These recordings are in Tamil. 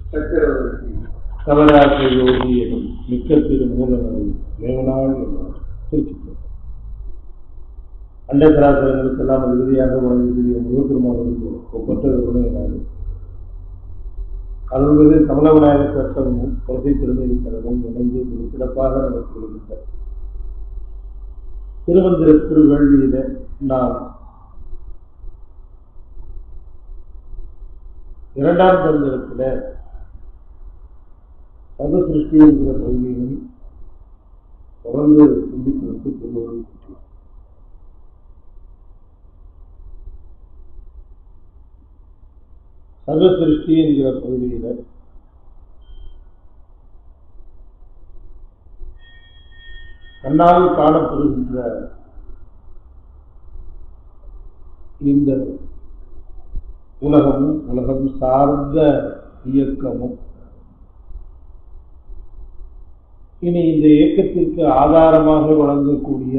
சக்கரவர்த்தி தவறாக யோகி எனும் மிக்க திரு மூலனது மேவனாள் என்றார் திருச்சி அண்டசராசரங்களுக்கெல்லாம் இறுதியாக வழங்கக்கூடிய முருகப்பெருமானுக்கு ஒப்பற்ற குணம் அருள்வது கமல விநாயகர் சட்டமும் குலசை திருநெல்வேலித்தனமும் இணைந்து மிக சிறப்பாக நமக்கு வருகின்றன திருமந்திர திருவேள்வியில நாம் இரண்டாம் தந்திரத்துல சர்வ சிருஷ்டி என்கிற பகுதியினை தொடர்ந்து சிந்திப்பதற்கு திருவள்ளுவர் கூட்டினார். சர்வ சிருஷ்டி என்கிற பகுதியில கண்ணால் காணப்படுகின்ற இந்த உலகமும் உலகம் சார்ந்த இயக்கமும் இனி இந்த இயக்கத்திற்கு ஆதாரமாக வழங்கக்கூடிய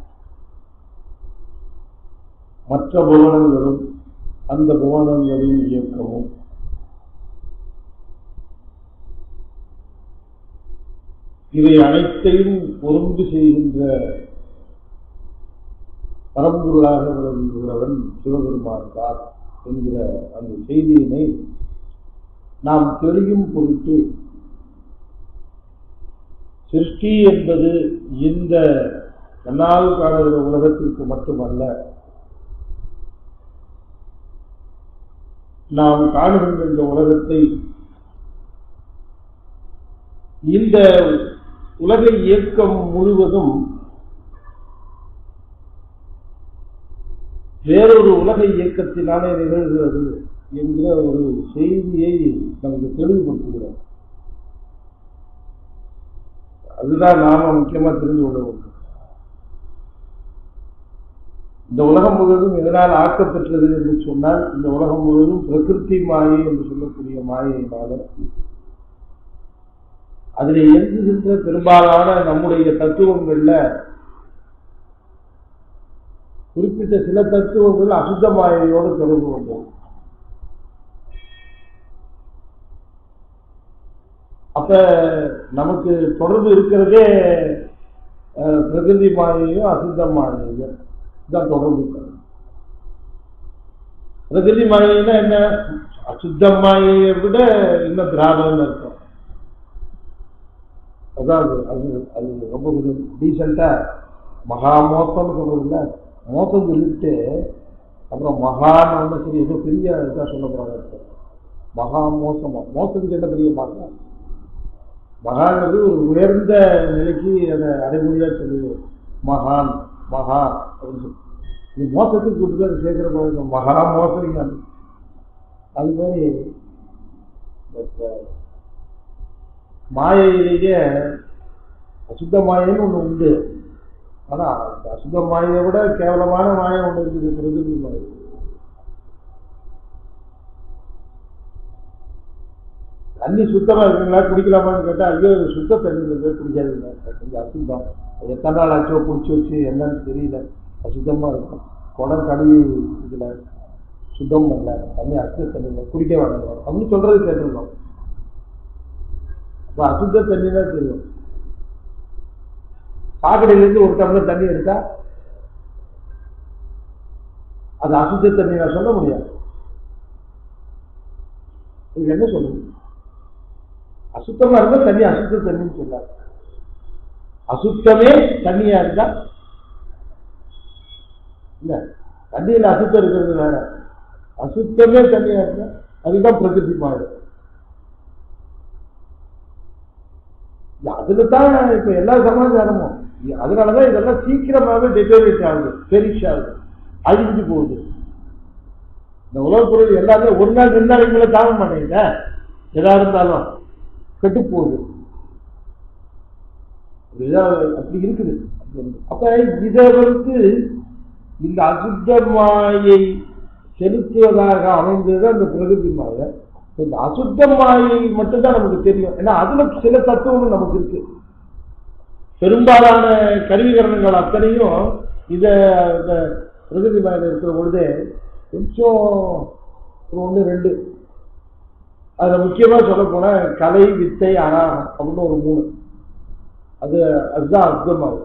மற்ற புவனங்களும் அந்த புவனங்களின் இயக்கமும் இவை அனைத்தையும் ஒருங்கு செய்கின்ற பரம்பொருளாக விளங்குகிறவன் சிவபெருமான் தான் என்கிற அந்த செய்தியினை நாம் தெரியும் பொருட்டு சிருஷ்டி என்பது இந்த கண்ணால் காணுகிற உலகத்திற்கு மட்டுமல்ல நாம் காணுகின்ற இந்த உலகத்தை இந்த உலக இயக்கம் முழுவதும் வேறொரு உலக இயக்கத்தினாலே நிகழ்கிறது என்கிற ஒரு செய்தியை நமக்கு தெளிவுபடுத்துகிறோம் அதுதான் நாம முக்கியமா தெரிந்து கொள்ள வேண்டும் இந்த உலகம் முழுவதும் எதனால் ஆக்கப்பெற்றது என்று சொன்னால் இந்த உலகம் முழுவதும் பிரகிருதி மாயை என்று சொல்லக்கூடிய மாயையினால அதில் இயங்குகின்ற பெரும்பாலான நம்முடைய தத்துவங்கள்ல குறிப்பிட்ட சில தத்துவங்கள் அசுத்த மாயையோடு தொடர்பு கொண்டது அப்ப நமக்கு தொடர்பு இருக்கிறதே அஹ், பிரகிருதி மாயையும் அசுத்த மாயையும் தான் தொடர்பு இருக்கிறது. பிரகிருதி மாயைன்னா என்ன அசுத்த மாயையை விட இன்னும் திராவிடம் இருக்கும் அதான் அது அது அது ரொம்ப கொஞ்சம் டீசெண்டா மகா மோசம்னு சொல்றதுல மோசம் சொல்லிட்டு அப்புறம் மகான்னு ஒண்ணு சரி ஏதோ பெரிய இதா சொல்ல போறாங்க மகா மோசமா மோசத்துக்கு என்ன பெரிய மகா மகாங்கிறது ஒரு உயர்ந்த நிலைக்கு அதை அடைமொழியா சொல்லுது மகான் மகா அப்படின்னு சொல்லி இது மோசத்துக்கு கூட்டு அதை சேர்க்கிற போது மகா மோசம் அது மாதிரி இந்த மாயையிலேயே அசுத்த மாயைன்னு ஒண்ணு உண்டு ஆனா அந்த அசுத்த மாயை விட கேவலமான மாயை ஒண்ணு இருக்குது பிரகிருதி மாயை தண்ணி சுத்தமா இருக்குங்களா குடிக்கலாமான்னு கேட்டா ஐயோ இது சுத்த தண்ணி இருக்கு குடிக்காதீங்க கொஞ்சம் அசுத்தம் அது எத்தனை நாள் ஆச்சோ குடிச்சு வச்சு என்னன்னு தெரியல அசுத்தமா இருக்கும் குடம் கழுவி இதுல சுத்தம் பண்ணல தண்ணி அசுத்த தண்ணி இல்லை குடிக்க வேண்டாம் அப்படின்னு சொல்றது கேட்டிருந்தோம் அப்ப அசுத்த தண்ணி தான் தெரியும் சாக்கடையிலேருந்து ஒரு டம்ளர் தண்ணி எடுத்தா அது அசுத்த தண்ணி நான் சொல்ல முடியாது இதுக்கு என்ன சொல்லுங்க அசுத்தமா இருந்தா தண்ணி அசுத்த தண்ணின்னு சொல்லாது அசுத்தமே தண்ணியா இருந்தா இல்ல தண்ணியில அசுத்தம் இருக்கிறது வேற அசுத்தமே தண்ணியா இருந்தா அதுதான் பிரகிருதி மாறும் அதுல தான் இப்ப எல்லா சமாச்சாரமும் அதனாலதான் இதெல்லாம் சீக்கிரமாவே டெட்டோரேட் ஆகுது பெரிஷ் ஆகுது அழிஞ்சு போகுது இந்த உலகப் பொருள் எல்லாமே ஒரு நாள் ரெண்டு நாளைக்கு மேல தாங்க மாட்டேங்குதா எதா இருந்தாலும் கெட்டு போகுது இதுதான் அப்படி இருக்குது அப்ப இதை வந்து இந்த அசுத்த மாயை செலுத்துவதாக அமைந்தது அந்த பிரகிருதி மாயை இந்த அசுத்த மாயை மட்டும்தான் நமக்கு தெரியும் ஏன்னா அதுல சில தத்துவங்கள் நமக்கு இருக்கு பெரும்பாலான கருவிகரணங்கள் அத்தனையும் இத இந்த பிரகிருதி மாயில இருக்கிற பொழுது கொஞ்சம் ஒரு ஒன்று ரெண்டு அதுல முக்கியமா சொல்ல போனா கலை வித்தை அனாகம் அப்படின்னு ஒரு மூணு அது அதுதான் அர்த்தமாகும்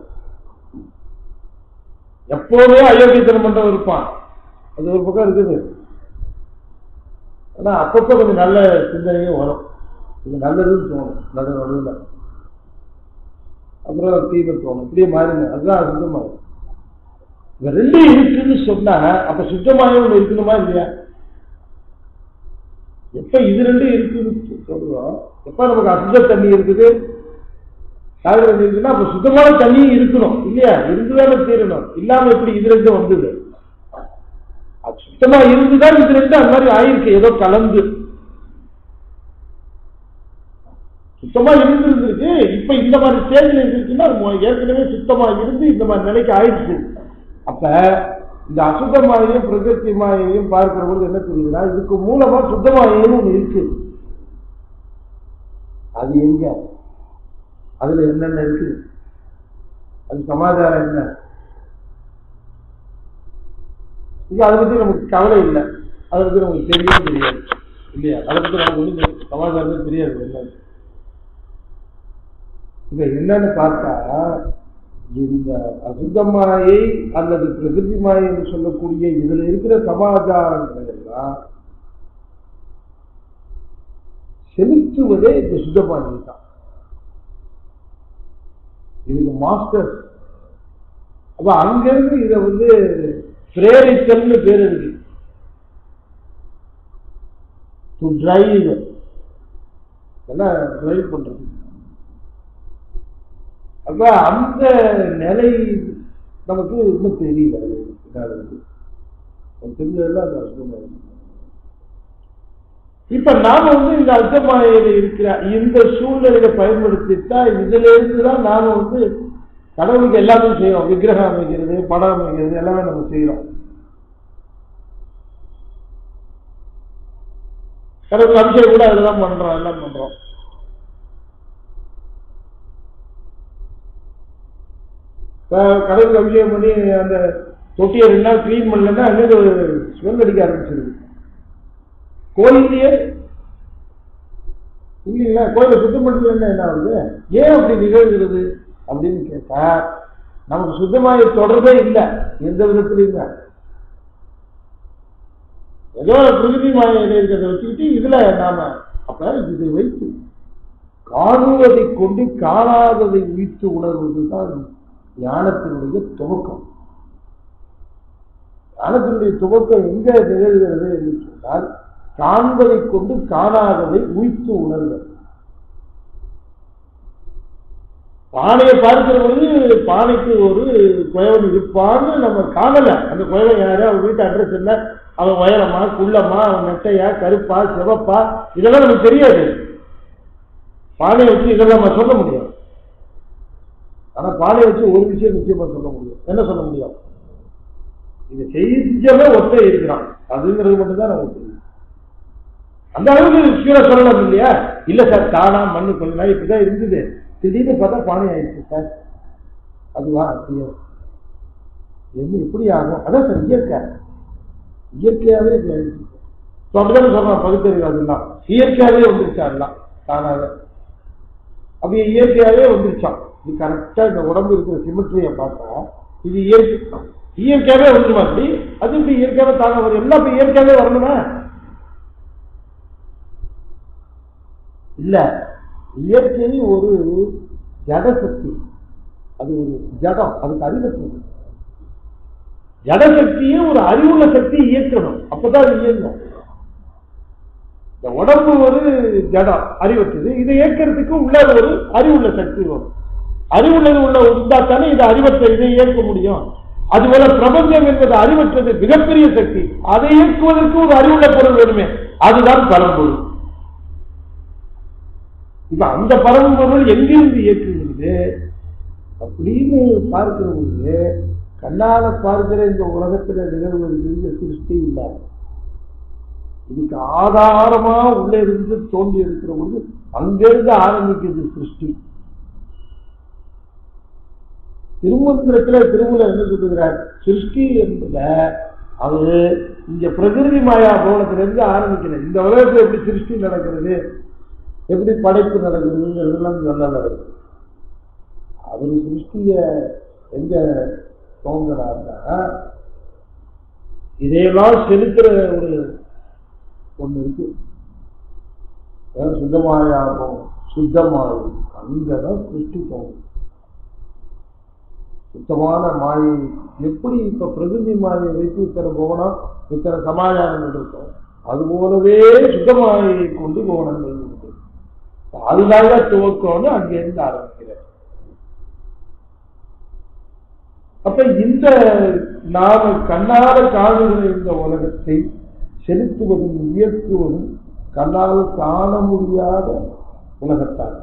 எப்போதுமே அயோக்கியத்தனம் பண்றவன் இருப்பான் அது ஒரு பக்கம் இருக்குது ஆனா அப்பப்போ கொஞ்சம் நல்ல சிந்தனையும் வரும் இது நல்லதுன்னு தோணும் நல்ல நடுவில் அப்புறம் தீமை தோணும் இப்படியே மாறுங்க அதுதான் சுத்தமாகும் இந்த ரெண்டும் இருக்குன்னு சொன்னா அப்ப சுத்தமாக ஒண்ணு இருக்கணுமா இல்லையா எப்ப இது ரெண்டும் இருக்குன்னு சொல்றோம் எப்ப நமக்கு அசுத்த தண்ணி இருக்குது காவிரி தண்ணி இருக்குன்னா அப்ப சுத்தமான தண்ணியும் இருக்கணும் இல்லையா இருந்துதானே தீரணும் இல்லாம எப்படி இது ரெண்டும் வந்தது அது சுத்தமா இருந்துதான் இது ரெண்டும் அந்த மாதிரி ஆயிருக்கு ஏதோ கலந்து சுத்தமா இருந்திருக்கு இப்ப இந்த மாதிரி ஸ்டேஜ்ல இருக்குன்னா அது மொ- ஏற்கனவே சுத்தமா இருந்து இந்த மாதிரி நிலைக்கு ஆயிடுச்சு அப்ப இந்த அசுத்த மாயையும் பிரகிருதி மாயையும் பார்க்கிற பொழுது என்ன தெரியுதுன்னா இதுக்கு மூலமா சுத்த மாயைன்னு ஒண்ணு இருக்கு அது எங்க அதுல என்னென்ன இருக்கு அது சமாச்சாரம் என்ன இது அதை பத்தி நமக்கு கவலை இல்லை அதை பத்தி நமக்கு தெரியவும் தெரியாது இல்லையா அதை பத்தி நமக்கு ஒன்றும் சமாச்சாரமே தெரியாது என்ன இப்ப என்னன்னு பார்த்தா இந்த அசுத்த மாயை அல்லது பிரகிருதி மாயை என்று சொல்லக்கூடிய இதுல இருக்கிற சமாச்சாரங்கள் எல்லாம் செலுத்துவதே இந்த சுத்தமாயை தான் இதுக்கு மாஸ்டர் அப்ப அங்கிருந்து இதை வந்து பிரேரித்தல்னு பேர் இருக்கு டு டிரைவ் எல்லாம் டிரைவ் பண்றது அப்ப அந்த நிலை நமக்கு இன்னும் தெரியல அது என்னது. நமக்கு தெரிஞ்சதெல்லாம் அந்த அசுத்தமா இருக்கு இப்ப நாம வந்து இந்த அர்த்தமாயில இருக்கிற இந்த சூழ்நிலையை பயன்படுத்திட்டா இதுல இருந்து தான் நாம வந்து கடவுளுக்கு எல்லாமே செய்யறோம் விக்கிரகம் அமைக்கிறது படம் அமைக்கிறது எல்லாமே நம்ம செய்யறோம் கடவுள் அபிஷேகம் கூட அதெல்லாம் பண்றோம் எல்லாம் பண்றோம் இப்ப கடவுளுக்கு அபிஷேகம் பண்ணி அந்த தொட்டியை ரெண்டு நாள் கிளீன் பண்ணலன்னா அங்கே ஒரு ஸ்மெல் அடிக்க ஆரம்பிச்சிருக்கு கோயிலையே இல்லைங்களா கோயிலை சுத்தம் பண்ணுறது என்ன ஆகுது ஏன் அப்படி நிகழ்கிறது அப்படின்னு கேட்டா நமக்கு சுத்தமாக தொடர்பே இல்லை எந்த விதத்திலையும் இல்லை ஏதோ பிரகிருதி மாயில இருக்கிறத வச்சுக்கிட்டு இதுல நாம அப்ப இதை வைத்து காணுவதை கொண்டு காணாததை உயிர்த்து உணர்வதுதான் ஞானத்தினுடைய துவக்கம் ஞானத்தினுடைய துவக்கம் எங்க நிகழ்கிறது என்று சொன்னால் காண்பதை கொண்டு காணாததை உயிர்த்து உணர்வது பானையை பார்க்கிற பொழுது பானைக்கு ஒரு குயவன் இருப்பான்னு நம்ம காணல அந்த குயவன் யாரு அவன் வீட்டு அட்ரஸ் என்ன அவன் உயரமா குள்ளமா அவன் நெட்டையா கருப்பா சிவப்பா இதெல்லாம் நமக்கு தெரியாது பானையை வச்சு இதெல்லாம் நம்ம சொல்ல முடியும் ஆனா பானையை வச்சு ஒரு விஷயம் நிச்சயமா சொல்ல முடியும் என்ன சொல்ல முடியும் இது செஞ்சவன் ஒத்த இருக்கிறான் அதுங்கிறது மட்டும்தான் நமக்கு தெரியும் அந்த அளவுக்கு கீழே சொல்லலாம் இல்லையா இல்ல சார் தானா மண்ணு கொஞ்ச நாள் இப்படிதான் இருந்தது திடீர்னு பார்த்தா பானை ஆயிடுச்சு சார் அதுவா அப்படியா என்ன எப்படி ஆகும் அதான் சார் இயற்கை இயற்கையாவே இப்படி ஆயிடுச்சு So அப்படிதானே சொல்றான் பகுத்தறிவு அதெல்லாம் இயற்கையாவே வந்துருச்சா எல்லாம் தானாக அப்படி இயற்கையாவே வந்துருச்சான் இது கரெக்டா இந்த உடம்பு இருக்கிற சிமெட்ரியை பார்த்தா இது இயற்கை இயற்கையாவே வந்துருமா அப்படி அது இப்படி இயற்கையாவே தாங்க வரும் எல்லாம் இப்ப இயற்கையாவே வரணுமா இல்ல இயற்கை ஒரு ஜட சக்தி அது ஒரு ஜடம் அதுக்கு அறிவற்றது ஜடசக்தியை ஒரு அறிவுள்ள சக்தி இயக்கணும் அப்பதான் அது இயங்கும் இந்த உடம்பு ஒரு ஜடம் அறிவற்றது இதை இயக்கிறதுக்கு உள்ள ஒரு அறிவுள்ள சக்தி வரும் அறிவுள்ளது உள்ள இருந்தா தானே இதை அறிவற்ற இதை இயக்க முடியும் அதுபோல பிரபஞ்சம் என்பது அறிவற்றது மிகப்பெரிய சக்தி அதை இயக்குவதற்கு ஒரு அறிவுள்ள பொருள் வேணுமே அதுதான் பரம்பொருள் இப்ப அந்த பரம்பொருள் எங்கிருந்து இயக்குகிறது அப்படின்னு பார்க்கிற பொழுது கண்ணால பார்க்கிற இந்த உலகத்துல நிகழ்வது இந்த சிருஷ்டி இல்லை இதுக்கு ஆதாரமா உள்ள இருந்து தோன்றி இருக்கிற பொழுது அங்கிருந்து ஆரம்பிக்கிறது சிருஷ்டி திருமந்திரத்துல திருமூலர் என்ன சொல்லுகிறார் சிருஷ்டி என்பத அவரு இங்க பிரகிருதி மாயா போனத்துல இருந்து ஆரம்பிக்கிறேன் இந்த உலகத்துல எப்படி சிருஷ்டி நடக்கிறது எப்படி படைப்பு நடக்குதுங்கிறதெல்லாம் சொல்லல அவர் அவர் சிருஷ்டிய எங்க தோங்குறாருன்னா இதையெல்லாம் செலுத்துற ஒரு ஒண்ணு இருக்கு அதாவது சுத்தமாயாகும் சுத்தமாகும் அங்கதான் சிருஷ்டி தோங்கும் சுத்தமான மாயை எப்படி இப்ப பிரகிருதி மாயை வைத்து இத்தனை போகணும் இத்தனை சமாச்சாரங்கள் இருக்கும் அது போலவே சுத்தமாயை கொண்டு போகணங்கள் உண்டு அதுதாக துவக்கம்னு அங்கிருந்து ஆரம்பிக்கிறார் அப்ப இந்த நாம கண்ணால காணுகிற இந்த உலகத்தை செலுத்துவதும் இயக்குவதும் கண்ணால் காண முடியாத உலகத்தான்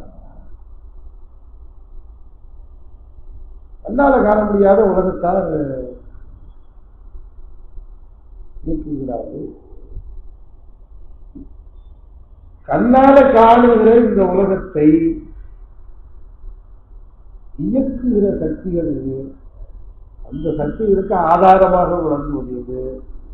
கண்ணால காண முடியாத உலகத்தார் இயக்குகிறார்கள் கண்ணால காணுகிற இந்த உலகத்தை இயக்குகிற சக்திகள் இது. அந்த சக்திகளுக்கு ஆதாரமாக விளங்குவது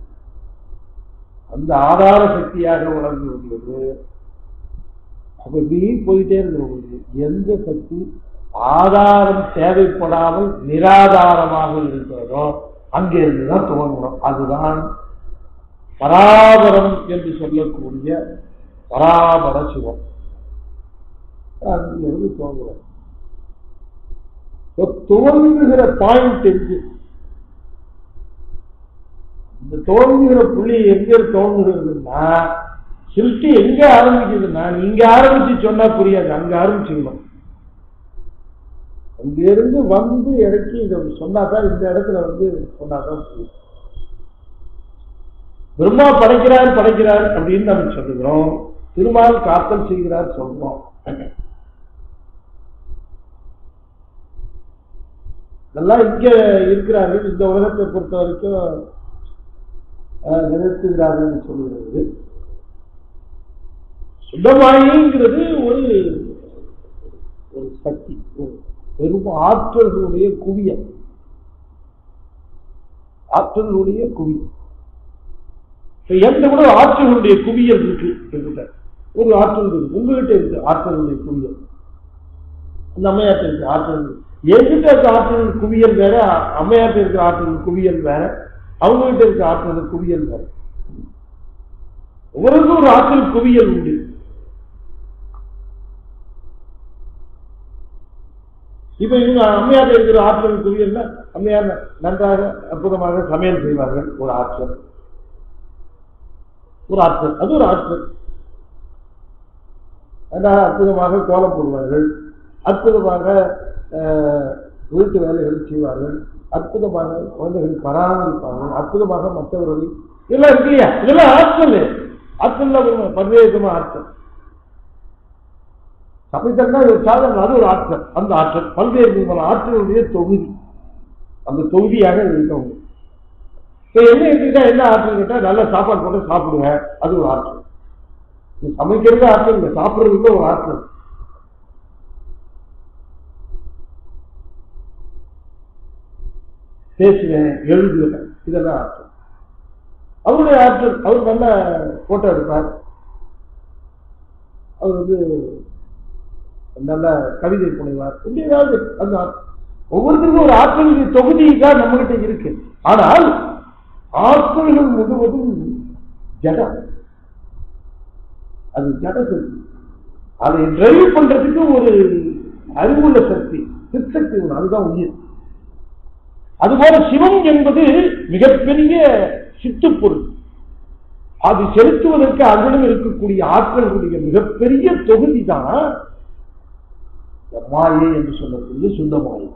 அந்த ஆதார சக்தியாக விளங்குவது அப்ப இப்படி போயிட்டே இருக்கிறவங்களுக்கு எந்த சக்தி ஆதாரம் தேவைப்படாமல் நிராதாரமாக இருக்கிறதோ அங்கிருந்து தான் துவங்கணும் அதுதான் பராபரம் என்று சொல்லக்கூடிய பராபர சிவம் அங்கிருந்து துவங்குறோம் இப்ப துவங்குகிற பாயிண்ட் இருக்கு இந்த துவங்குகிற புள்ளி எங்க துவங்குகிறதுன்னா சிருஷ்டி எங்க ஆரம்பிக்குதுன்னா நீங்க ஆரம்பிச்சு சொன்னா புரியாது அங்க ஆரம்பிச்சுக்கணும் அங்க இருந்து வந்து இறக்கி இதை சொன்னாதான் இந்த இடத்துல வந்து சொன்னாதான் புரியும் பிரம்மா படைக்கிறார் படைக்கிறார் அப்படின்னு நம்ம சொல்லுகிறோம் திருமால் காத்தல் செய்கிறார் சொல்றோம் இதெல்லாம் இங்க இருக்கிறார்கள் இந்த உலகத்தை பொறுத்த வரைக்கும் அஹ், நிறுத்துகிறார்கள் என்று சொல்லுகிறது சுத்தமாயிங்கிறது ஒரு ஒரு சக்தி ஒரு பெரும் ஆற்றல்களுடைய குவியல் ஆற்றல்களுடைய குவியல் இப்ப எந்த கூட ஆற்றல்களுடைய குவியல் இருக்கு என்கிட்ட ஒரு ஆற்றல் இருக்கு உங்ககிட்ட இருக்கு ஆற்றல்களுடைய குவியல் அந்த அம்மையாட்ட இருக்கு ஆற்றல் என்கிட்ட இருக்க ஆற்றல் குவியல் வேற அம்மையாட்ட இருக்க ஆற்றல் குவியல் வேற அவங்ககிட்ட இருக்க ஆற்றல் குவியல் வேற ஒவ்வொருக்கும் ஒரு ஆற்றல் குவியல் உண்டு இப்ப இவங்க அம்மையார் இருக்கிற ஆற்றல் குவியல்னா அம்மையார் நன்றாக அற்புதமாக சமையல் செய்வார்கள் ஒரு ஆற்றல் ஒரு ஆற்றல் அது ஒரு ஆற்றல் நன்றாக அற்புதமாக கோலம் போடுவார்கள் அற்புதமாக அஹ், வீட்டு வேலைகள் செய்வார்கள் அற்புதமாக குழந்தைகள் பராமரிப்பார்கள் அற்புதமாக மற்றவர்களை இதெல்லாம் இருக்கு இல்லையா இதெல்லாம் ஆற்றல் ஆற்றல்ல பல்வேறு விதமான ஆற்றல் சமைத்தல்னா ஒரு சாதனம் அது ஒரு ஆற்றல் அந்த ஆற்றல் பல்வேறு விதமான ஆற்றலுடைய தொகுதி அந்த தொகுதியாக இருக்கவங்க இப்போ என்ன எடுத்துக்கிட்டா என்ன ஆற்றல் கேட்டா நல்ல சாப்பாடு போட்டு சாப்பிடுவேன் அது ஒரு ஆற்றல் இது சமைக்கிறது ஆற்றல் இல்லை சாப்பிடுறதுக்கு ஒரு ஆற்றல் பேசுவேன் எழுதுவேன் இதெல்லாம் ஆற்றல் அவருடைய ஆற்றல் அவர் நல்ல போட்டோ எடுப்பார் அவர் வந்து நல்ல கவிதை புனைவார் இப்படி ஏதாவது அந்த ஆற்றல். ஒவ்வொருத்தருக்கும் ஒரு ஆற்றல் தொகுதி தான் நம்மகிட்ட இருக்கு ஆனால் ஆற்றல்கள் முழுவதும் ஜடம் அது ஜட சக்தி அதை டிரைவ் பண்றதுக்கு ஒரு அறிவுள்ள சக்தி சிற்சக்தி ஒண்ணு அதுதான் உயிர் அதுபோல சிவம் என்பது மிகப்பெரிய சித்துப்பொருள் அது செலுத்துவதற்கு அதனுடன் இருக்கக்கூடிய ஆற்றல்களுடைய மிகப்பெரிய தொகுதி தான் மாயை என்று சொல்லக்கூடிய சுத்த மாயை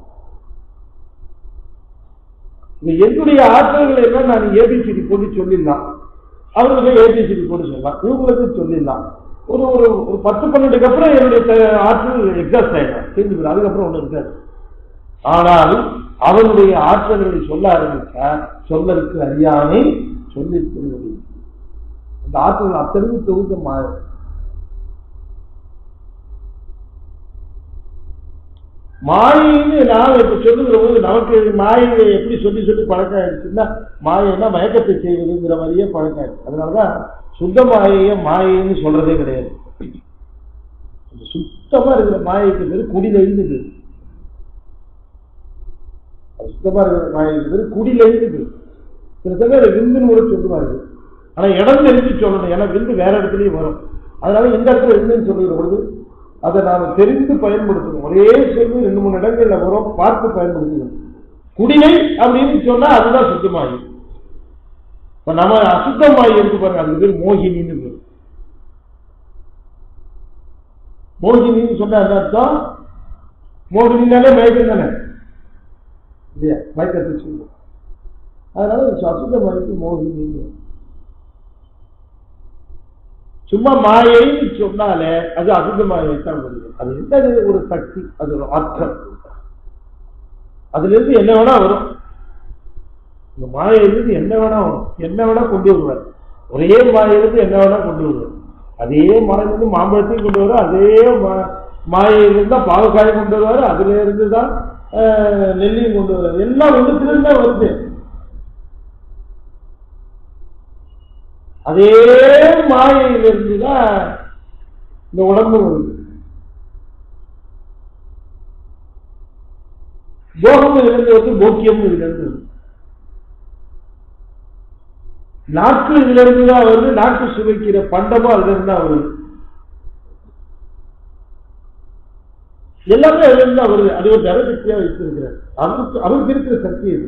இந்த என்னுடைய ஆற்றல்களை எல்லாம் நான் ஏபிசிடி போட்டு சொல்லிடலாம் அவர்களுக்கு ஏபிசிடி போட்டு சொல்லலாம் இவங்களுக்கு சொல்லிடலாம் ஒரு ஒரு ஒரு பத்து பன்னெண்டுக்கு அப்புறம் என்னுடைய த- ஆற்றல் எக்ஸாஸ்ட் ஆயிடும் தெரிஞ்சு போயிடும். அதுக்கப்புறம் ஒண்ணு இருக்காது ஆனால் அவனுடைய ஆற்றல்களை சொல்ல ஆரம்பித்தா சொல்லலுக்கு அறியாமை சொல்லி திருவடி அந்த ஆற்றல் அத்தனை தொகுந்த மாறும் மாயின்னு நாம் இப்ப சொல்லுகிற போது நமக்கு மாயை எப்படி சொல்லி சொல்லி பழக்கம் ஆயிடுச்சுன்னா மாயைன்னா மயக்கத்தை செய்வதுங்கிற மாதிரியே பழக்கம் ஆயிடுச்சு அதனாலதான் சுத்த மாயைய மாயைன்னு சொல்றதே கிடையாது இந்த சுத்தமா இருக்கிற மாயைக்கு பேரு குடிலெழுந்து பேரு அது சுத்தமா இருக்கிற மாயைக்கு பேரு குடிலெழுந்து பேரு சில சமயம் விந்துன்னு கூட சொல்லுவார்கள் ஆனா இடம் தெரிஞ்சு சொல்லணும் ஏன்னா விந்து வேற இடத்துலயும் வரும் அதனால இந்த இடத்துல விந்துன்னு சொல்லுகிற பொழுது அதை நாம தெரிந்து பயன்படுத்தணும் ஒரே சொல்லு ரெண்டு மூணு இடங்கள்ல வரும் பார்த்து பயன்படுத்தணும் குடிலை அப்படின்னு சொன்னா அதுதான் சுத்தமாயி இப்ப நம்ம அசுத்தமாயி இருக்கு பாருங்க அது பேர் மோகினின்னு பேர் மோகினின்னு சொன்னா என்ன அர்த்தம் மோகினினாலே மயக்கம் தானே இல்லையா மயக்கத்தை சொல்லுவோம் அதனால அசுத்தமாயிக்கு மோகினின்னு சும்மா மாயைன்னு சொன்னாலே அது அசுத்த மாயை தான் முடியும் அது என்ன ஒரு சக்தி அது ஒரு ஆற்றல் அதுல இருந்து என்ன வேணா வரும் இந்த மாயிலிருந்து என்ன வேணா வரும் என்ன வேணா கொண்டு வருவார் ஒரே மாயிலிருந்து என்ன வேணா கொண்டு வருவார் அதே மாயிலிருந்து மாம்பழத்தையும் கொண்டு வருவார் அதே மா- மாயிலிருந்து தான் பாவக்காயை கொண்டு வருவார் அதுல இருந்து தான் ஆஹ், நெல்லியும் கொண்டு வருவார் எல்லாம் ஒன்றுத்திலிருந்து தான் வருது அதே மாயையிலிருந்து தான் இந்த உடம்பு வருது போகம் இருந்து வந்து போக்கியம் இதுல இருந்து வருது. நாக்கு இதுல இருந்து தான் வருது நாக்கு சுவைக்கிற பண்டமும் அதுல இருந்து தான் வருது எல்லாமே அதுல இருந்து தான் வருது அது ஒரு ஜனசக்தியா வைத்திருக்கிறார் அவருக்கு அவருக்கு இருக்கிற சக்தி இது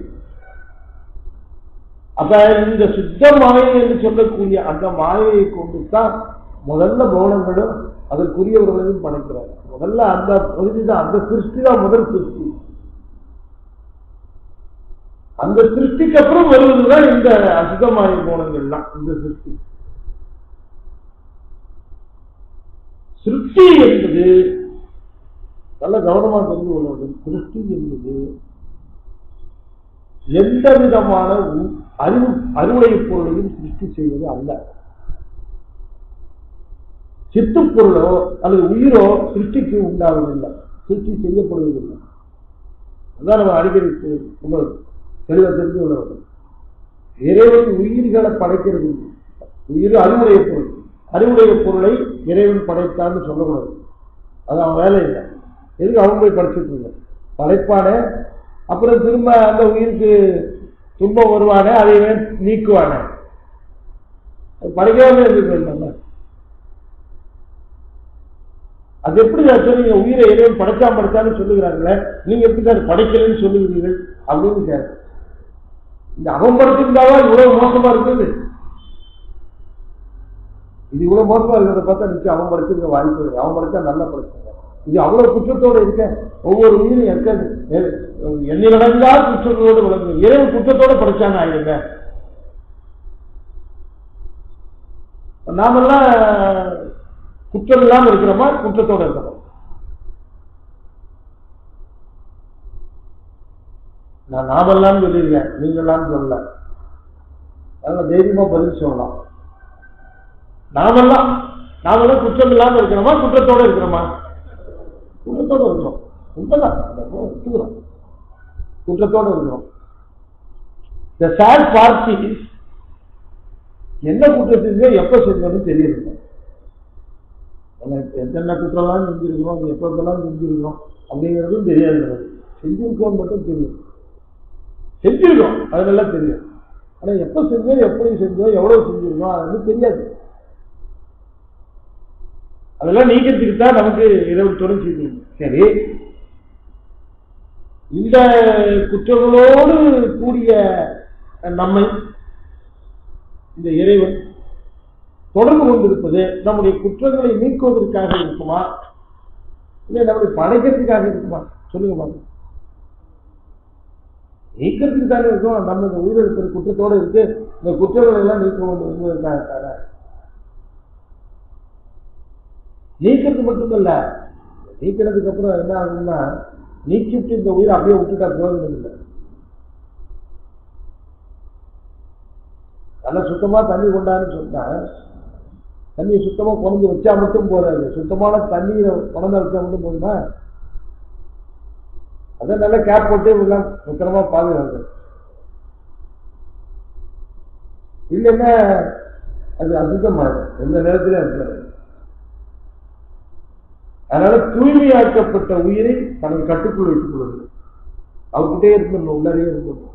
அப்ப இந்த சுத்த மாயை என்று சொல்லக்கூடிய அந்த மாயையை கொண்டு தான் முதல்ல பௌனங்களும் அதற்குரியவர்களையும் படைக்கிறார் முதல்ல அந்த பகுதி தான் அந்த சிருஷ்டி தான் முதல் சிருஷ்டி அந்த சிருஷ்டிக்கு அப்புறம் வருவதுதான் இந்த அசுதமாய கோணங்கள்லாம் இந்த சிருஷ்டி சிருஷ்டி என்பது நல்ல கவனமா தெரிந்து கொள்ள வேண்டும் சிருஷ்டி என்பது எந்த விதமான உ- அறிவு அறுவடை பொருளையும் சிருஷ்டி செய்வது அல்ல சித்துப் பொருளோ அல்லது உயிரோ சிருஷ்டிக்கு உண்டாவதில்லை சிருஷ்டி செய்யப்படுவதில்லை அதான் நம்ம அடிக்கடி தெ- ரொம்ப தெளிவாக தெரிந்து கொள்ள வேண்டும் இறைவன் உயிர்களை படைக்கிறது இல்லை. உயிர் அறிவுடைய பொருள் அறிவுடைய பொருளை இறைவன் படைத்தான்னு சொல்லக்கூடாது அது அவன் வேலை இல்லை எதுக்கு அவன் போய் படிச்சுட்டு இருக்கான் படைப்பானே அப்புறம் திரும்ப அந்த உயிருக்கு துன்பம் வருவானே அதை இவன் நீக்குவானே அது படைக்காம இருக்கு அது எப்படி சார் நீங்க உயிரை இறைவன் படைச்சா படைச்சான்னு சொல்லுகிறாங்களே நீங்க எப்படி சார் படைக்கலன்னு சொல்லுகிறீர்கள் அப்படின்னு கேட்க இந்த அவன் படைச்சிருந்தாவா இவ்வளவு மோசமா இருக்குது இது இவ்வளவு மோசமா இருக்கிறத பார்த்தா நிச்சயம் அவன் படைச்சிருக்க வாய்ப்பு இருக்கு அவன் படைச்சா நல்லா படைச்சாங்க இது அவ்வளவு குற்றத்தோட இருக்க ஒவ்வொரு உயிரும் எக்க எண்ணி நடந்தா குற்றத்தோடு விளங்கும் இறைவன் குற்றத்தோட படைச்சாங்க ஆயிருங்க நாமெல்லாம் குற்றம் இல்லாம இருக்கிறோமா குற்றத்தோட இருக்கிறோம் நான் நாமெல்லாம் சொல்லியிருக்கேன் நீங்களாம் சொல்லல அதனால தைரியமா பதில் சொல்லலாம் நாமெல்லாம் நாமெல்லாம் குற்றம் இல்லாம இருக்கிறோமா குற்றத்தோட இருக்கிறோமா குற்றத்தோட இருக்கிறோம் உண்மைதான் அதை ஒத்துக்கிறோம் குற்றத்தோட இருக்கிறோம் இந்த சேட் பார்ட்டி என்ன குற்றம் செஞ்சோ எப்ப செஞ்சோன்னு தெரியல என்னென்ன குற்றம்லாம் செஞ்சிருக்கிறோம் அது எப்ப எப்பெல்லாம் செஞ்சிருக்கிறோம் அப்படிங்கிறதும் தெரியாது நமக்கு செஞ்சிருக்கோம் மட்டும் தெரியும் செஞ்சிருக்கோம் அதெல்லாம் தெரியும் ஆனா எப்ப செஞ்சோம் எப்படி செஞ்சோம் எவ்வளவு செஞ்சிருக்கோம் அது வந்து தெரியாது அதெல்லாம் நீக்கிறதுக்கு தான் நமக்கு இரவு தொடர்ச்சி சரி இந்த குற்றங்களோடு கூடிய நம்மை இந்த இறைவன் தொடர்பு கொண்டிருப்பது நம்முடைய குற்றங்களை நீக்குவதற்காக இருக்குமா இல்லை நம்முடைய படைக்கிறதுக்காக இருக்குமா சொல்லுங்க பாருங்க நீக்கிறதுக்கு தானே இருக்கும் நம்ம இந்த உயிரிழக்கிற குற்றத்தோடு இருக்கு இந்த குற்றங்களை எல்லாம் நீக்க வேண்டும் என்பதற்காக நீக்கிறது மட்டுமல்ல நீக்கிறதுக்கு அப்புறம் என்ன ஆகும்னா நீக்கிவிட்டு இந்த உயிரை அப்படியே விட்டுட்டா பிரயோஜனம் இல்லை நல்லா சுத்தமா தண்ணி கொண்டான்னு சொன்னா தண்ணியை சுத்தமா கொண்டு வச்சா மட்டும் போறாது சுத்தமான தண்ணீரை கொண்டு வச்சா மட்டும் போதுமா அதை நல்லா கேப் போட்டு எல்லாம் பத்திரமா பாதுகாக்கணும் இல்லைன்னா அது அசுத்தமாகும் எந்த நேரத்திலும் இருக்காது அதனால தூய்மையாக்கப்பட்ட உயிரை தனது கட்டுக்குள் வைத்துக் கொள்வது அவர்கிட்டே இருந்துடணும் உள்ளாரே இருந்துடணும்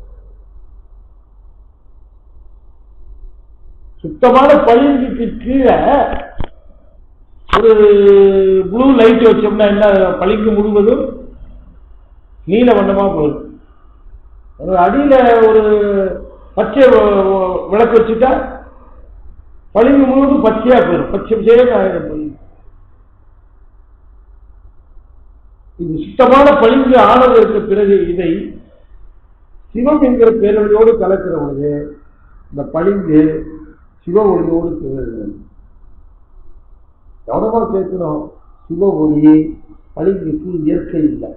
சுத்தமான பளிங்குக்கு கீழே ஒரு ப்ளூ லைட் வச்சோம்னா என்ன பளிங்கு முழுவதும் நீல வண்ணமா போயிடும் ஒரு அடியில ஒரு பச்சை வ- வ- விளக்கு வச்சுட்டா பளிங்கு முழுவதும் பச்சையா போயிடும் பச்சை பச்சையாக ஆயிடும் பளிங்கு இது சுத்தமான பளிங்கு ஆனதற்கு பிறகு இதை சிவம் என்கிற பேரொழியோடு கலக்கிற பொழுது இந்த பளிங்கு சிவ ஒளியோடு திகழ்கிறது கவனமா கேட்கணும் சிவ ஒளி பளிங்குக்கு இயற்கை இல்லை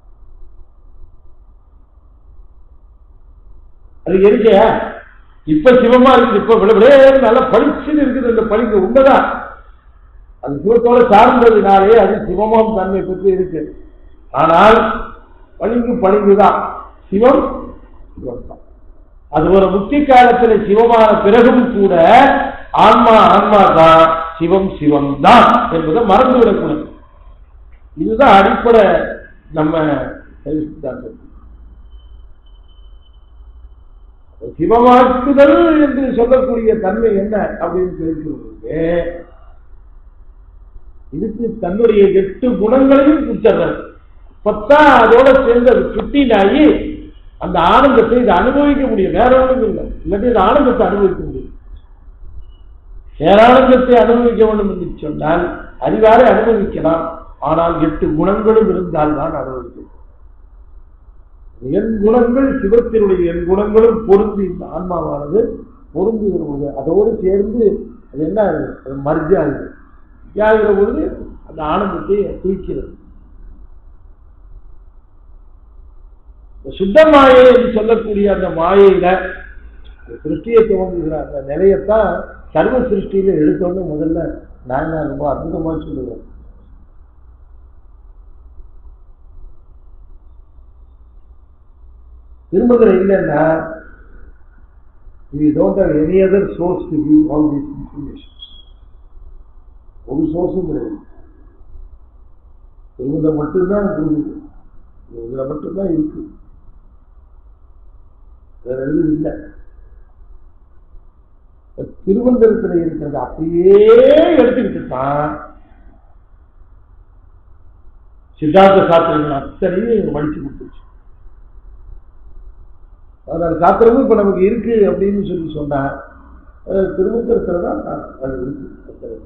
அது இயற்கையா இப்ப சிவமா இருக்குது இப்ப விளவிலே நல்லா பளிச்சுன்னு இருக்குது அந்த பளிங்கு உண்மைதான் அது சிவத்தோட சார்ந்ததுனாலே அது சிவமாம் தன்மை பற்றி இருக்கு ஆனால் பளிங்கு பளிங்குதான் சிவம் சிவம் தான் அது ஒரு முக்தி காலத்துல சிவமான பிறகும் கூட ஆன்மா ஆன்மா தான் சிவம் சிவம் தான் என்பதை மறந்துவிடக்கூடாது இதுதான் அடிப்படை நம்ம சைவ சித்தாந்தம் சிவமாக்குதல் என்று சொல்லக்கூடிய தன்மை என்ன அப்படின்னு தெரிவிக்கிறது இதுக்கு தன்னுடைய எட்டு குணங்களையும் கொடுத்துறாரு அப்பத்தான் அதோட சேர்ந்து அது சுட்டினாயி அந்த ஆனந்தத்தை இது அனுபவிக்க முடியும் வேற ஒன்றும் இல்லை இல்லாட்டி இந்த ஆனந்தத்தை அனுபவிக்க முடியும் பேரானந்தத்தை அனுபவிக்க வேண்டும் என்று சொன்னால் அறிவாரை அனுபவிக்கலாம் ஆனால் எட்டு குணங்களும் இருந்தால் தான் அனுபவிக்க முடியும். என் குணங்கள் சிவத்தினுடைய என் குணங்களும் பொருந்தி இந்த ஆன்மாவானது பொருந்தி வருவது அதோடு சேர்ந்து அது என்ன ஆகுது அது மர்ஜாகுது ஆகிற பொழுது அந்த ஆனந்தத்தை தூக்கிறது இந்த சுத்த மாயை என்று சொல்லக்கூடிய அந்த மாயையில இந்த சிருஷ்டியை துவங்குகிற அந்த நிலையத்தான் சர்வ சிருஷ்டியில எடுத்தோன்னு முதல்ல நான் ரொம்ப அற்புதமா சொல்லுவேன் திருமதுரை இல்லைன்னா we don't have any other source to give all these information. ஒரு சோர்ஸும் கிடையாது திருமணம் மட்டும்தான் புரியுது இதுல மட்டும்தான் இருக்கு வேற எதுவும் இல்லை திருவந்தரத்தில் இருக்கிறது அப்படியே எடுத்துக்கிட்டு தான் சித்தாந்த சாஸ்திரங்கள் அத்தனையும் வடிச்சு கொடுத்துருச்சு அதனால சாத்திரமும் இப்ப நமக்கு இருக்கு அப்படின்னு சொல்லி சொன்னா அஹ், திருமந்திரத்துல தான் அது இருக்கு சாத்திரம்.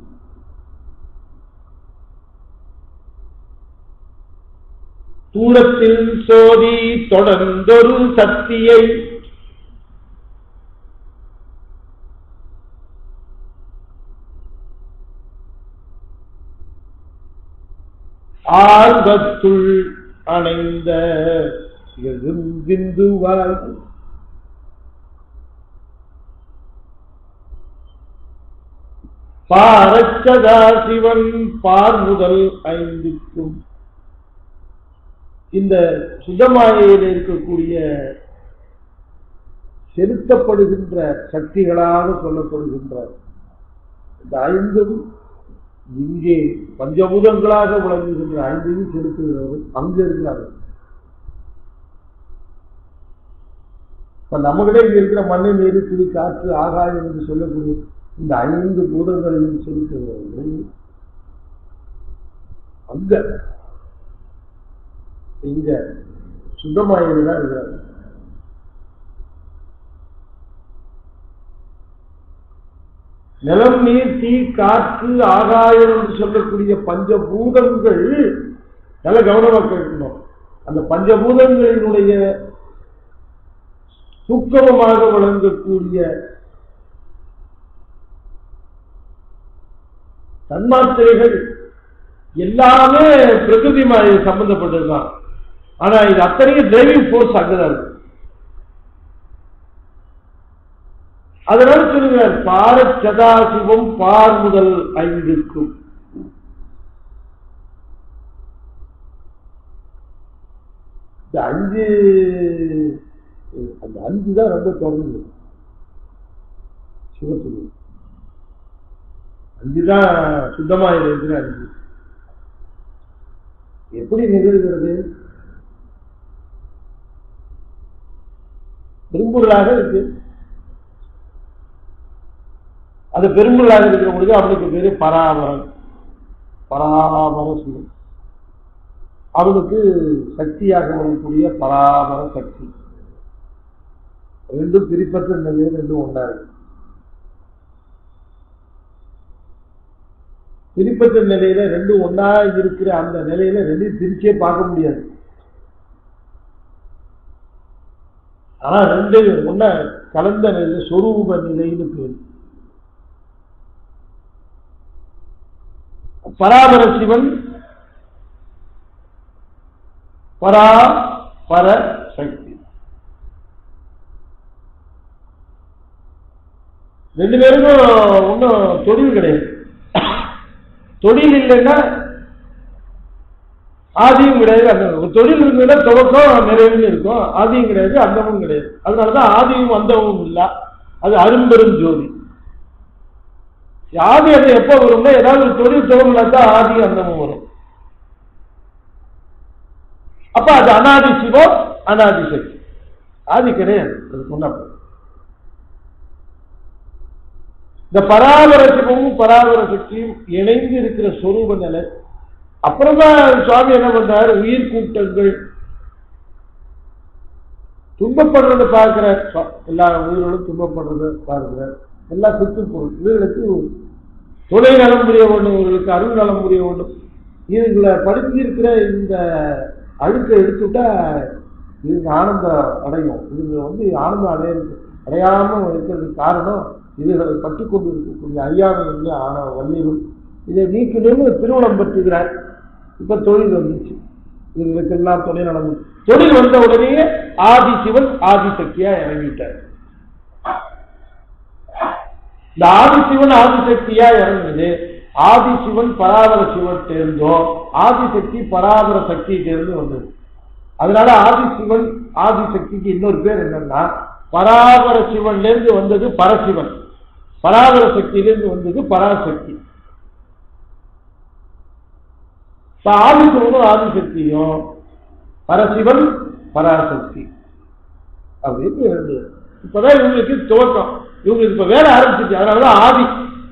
தூளத்தில் சோதி தொடர்ந்தொரு சக்தியை ஆர்வத்துள் அணைந்த எழும்பிந்துவாய் பாரச்சதா சிவன் பார்முதல் ஐந்துக்கும் இந்த சுத்தமாயில் இருக்கக்கூடிய செலுத்தப்படுகின்ற சக்திகளாக சொல்லப்படுகின்ற இந்த ஐந்தும் இங்கே பஞ்சபூதங்களாக விளங்குகின்ற ஐந்தையும் செலுத்துகிறவர் அங்க இருக்கிறார்கள் இப்ப நம்மகிட்ட இங்க இருக்கிற மண்ணு நீர் திரு காற்று ஆகாயம் என்று சொல்லக்கூடிய இந்த ஐந்து பூதங்களையும் செலுத்துகிறவர்கள் அங்க இங்க சுத்தமாயில் தான் இருக்கிறார்கள் நிலம் நீர் தீ காற்று ஆகாயம் என்று சொல்லக்கூடிய பஞ்சபூதங்கள் நல்ல கவனமா கேட்கணும் அந்த பஞ்சபூதங்களினுடைய சூக்கமமாக விளங்கக்கூடிய தன்மாத்திரைகள் எல்லாமே பிரகிருதி மாதிரி சம்பந்தப்பட்டதுதான் ஆனா இது அத்தனையும் டிரைவிங் ஃபோர்ஸ் அங்கதான் இருக்கு அதனால சொல்லுகிறார் பார சதாசிவம் பார் முதல் ஐந்துக்கும் இந்த அஞ்சு அந்த அஞ்சு தான் ரொம்ப தொடர்ந்து சிவத்துக்கு அஞ்சு தான் சுத்தமாக இருக்கிற அஞ்சு எப்படி நிகழ்கிறது பெரும்பொருளாக இருக்கு அது பெரும்பொருளாக இருக்கிறவங்களுக்கு அவனுக்கு பேரு பராபரம் பராபர சிவன் அவனுக்கு சக்தியாக வரக்கூடிய பராபர சக்தி ரெண்டும் பிரிப்பற்ற நிலையில் ரெண்டும் ஒன்றா இருக்கு பிரிப்பற்ற நிலையில ரெண்டும் ஒன்றா இருக்கிற அந்த நிலையில ரெண்டையும் பிரிச்சே பார்க்க முடியாது ஆனா ரெண்டு ஒன்ன கலந்த நிலை சொரூப நிலைன்னு பேர் பராபர சிவன் பரா பர சக்தி ரெண்டு பேருக்கும் ஒன்றும் தொழில் கிடையாது தொழில் இல்லைன்னா ஆதியும் கிடையாது அந்த தொழில் இருந்ததுன்னா துவக்கம் நிறைவுன்னு இருக்கும் ஆதியும் கிடையாது அந்தமும் கிடையாது அதனாலதான் ஆதியும் அந்தமும் இல்லை அது அரும்பெரும் ஜோதி ஆதி அது எப்போ வரும்னா ஏதாவது ஒரு தொழில் துவங்கல தான் ஆதி அந்தமும் வரும் அப்ப அது அனாதி சிவம் அனாதி சக்தி ஆதி கிடையாது அது சொன்னப்ப இந்த பராபர சிவமும் பராபர சக்தியும் இணைந்து இருக்கிற சொரூப நிலை அப்புறம் தான் சுவாமி என்ன பண்றாரு உயிர் கூட்டங்கள் துன்பப்படுறத பார்க்கிற எல்லா உயிர்களும் துன்பப்படுறத பார்க்கிற எல்லா சுற்றுப்பொருள் இவர்களுக்கு துணை நலம் புரிய வேண்டும் இவர்களுக்கு அருள் நலம் புரிய வேண்டும் இதுகளை படுத்தி இருக்கிற இந்த அழுக்கை எடுத்துட்டா இதுங்க ஆனந்தம் அடையும் இதுங்க வந்து ஆனந்தம் அடைய அடையாம இருக்கிறதுக்கு காரணம் இதுகளை பட்டுக்கொண்டு இருக்கக்கூடிய அறியாமை ஆன வள்ளியும் இதை நீக்கணும்னு திருமணம் பெற்றுகிறார் இப்ப தொழில் வந்துச்சு இதுகளுக்கெல்லாம் தொழில் நடந்து தொழில் வந்த உடனே ஆதி சிவன் ஆதி சக்தியா இறங்கிட்டார் இந்த ஆதி சிவன் ஆதி சக்தியா இறங்குது ஆதி சிவன் பராபர சிவன் தேர்ந்தோ ஆதி சக்தி பராபர சக்தி தேர்ந்து வந்தது அதனால ஆதி சிவன் ஆதி சக்திக்கு இன்னொரு பேர் என்னன்னா பராபர சிவன்ல இருந்து வந்தது பரசிவன் பராபர சக்தியிலிருந்து வந்தது பராசக்தி இப்ப ஆதிசிவனும் ஆதிசக்தியும் பரசிவன் பராசக்தி அப்படின்னு இருந்து இப்பதான் இவங்களுக்கு துவக்கம் இவங்களுக்கு இப்ப வேலை ஆரம்பிச்சிச்சு அதனாலதான் ஆதி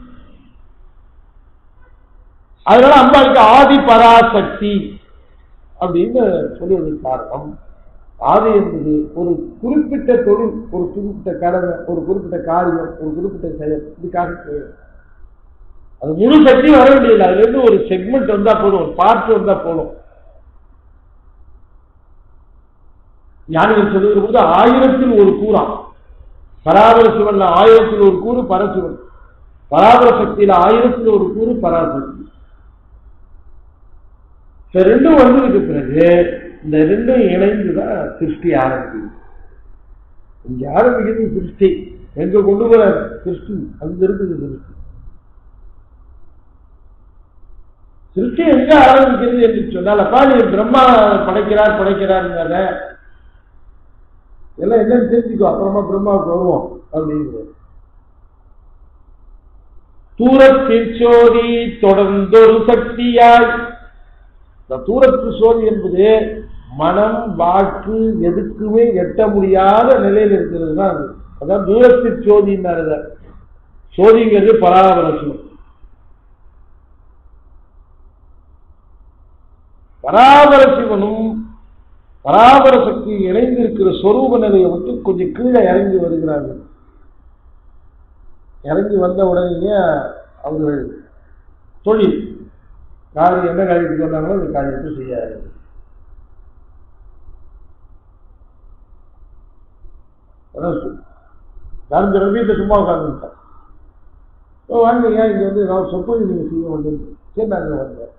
அதனால அம்பாளுக்கு ஆதி பராசக்தி அப்படின்னு சொல்லுவதற்கு காரணம் ஆதி என்பது ஒரு குறிப்பிட்ட தொழில் ஒரு குறிப்பிட்ட கடமை ஒரு குறிப்பிட்ட காரியம் ஒரு குறிப்பிட்ட செயல் இதுக்காக செய்யும் அது முழு சக்தி வர வேண்டியதில்லை அதுல இருந்து ஒரு செக்மெண்ட் வந்தா போதும் ஒரு பார்ட் வந்தா போதும் ஞானிகள் சொல்லுகிற போது ஆயிரத்தில் ஒரு கூறா பராபர சிவன்ல ஆயிரத்தில் ஒரு கூறு பரசிவன் பராபர சக்தியில ஆயிரத்தில் ஒரு கூறு பராசக்தி இப்ப ரெண்டும் வந்ததுக்கு பிறகு இந்த ரெண்டும் இணைந்துதான் சிருஷ்டி ஆரம்பிக்குது இங்க ஆரம்பிக்கிறது சிருஷ்டி எங்க கொண்டு போற சிருஷ்டி அங்க இருக்குது சிருஷ்டி சிருஷ்டி எங்க ஆரம்பிக்கிறது என்று சொன்னால் அப்பா நீ பிரம்மா படைக்கிறார் படைக்கிறாருங்கிறத எல்லாம் என்னன்னு தெரிஞ்சுக்கோ அப்புறமா பிரம்மாவுக்கு வருவோம் அப்படிங்கிறது தூரத்தில் சோதி தொடர்ந்தொரு சக்தியாய் இந்த தூரத்து சோதி என்பது மனம் வாக்கு எதுக்குமே எட்ட முடியாத நிலையில் இருக்கிறது தான் அது அதான் தூரத்தில் சோதின்னாரு சோதிங்கிறது பராபரசம் பராபர சிவனும் பராபர சக்தி இணைந்திருக்கிற சொரூப நிலையை விட்டு கொஞ்சம் கீழே இறங்கி வருகிறார்கள் இறங்கி வந்த உடனேயே அவர்கள் தொழில் காரியம் என்ன காரியத்துக்கு வந்தாங்களோ அந்த காரியத்தை செய்ய நான் வீட்டில் சும்மா உட்காந்துட்டேன் வாங்க இங்க வந்து நான் சொற்பொழி நீங்க செய்ய வேண்டும் சரி நாங்கள் வந்தேன்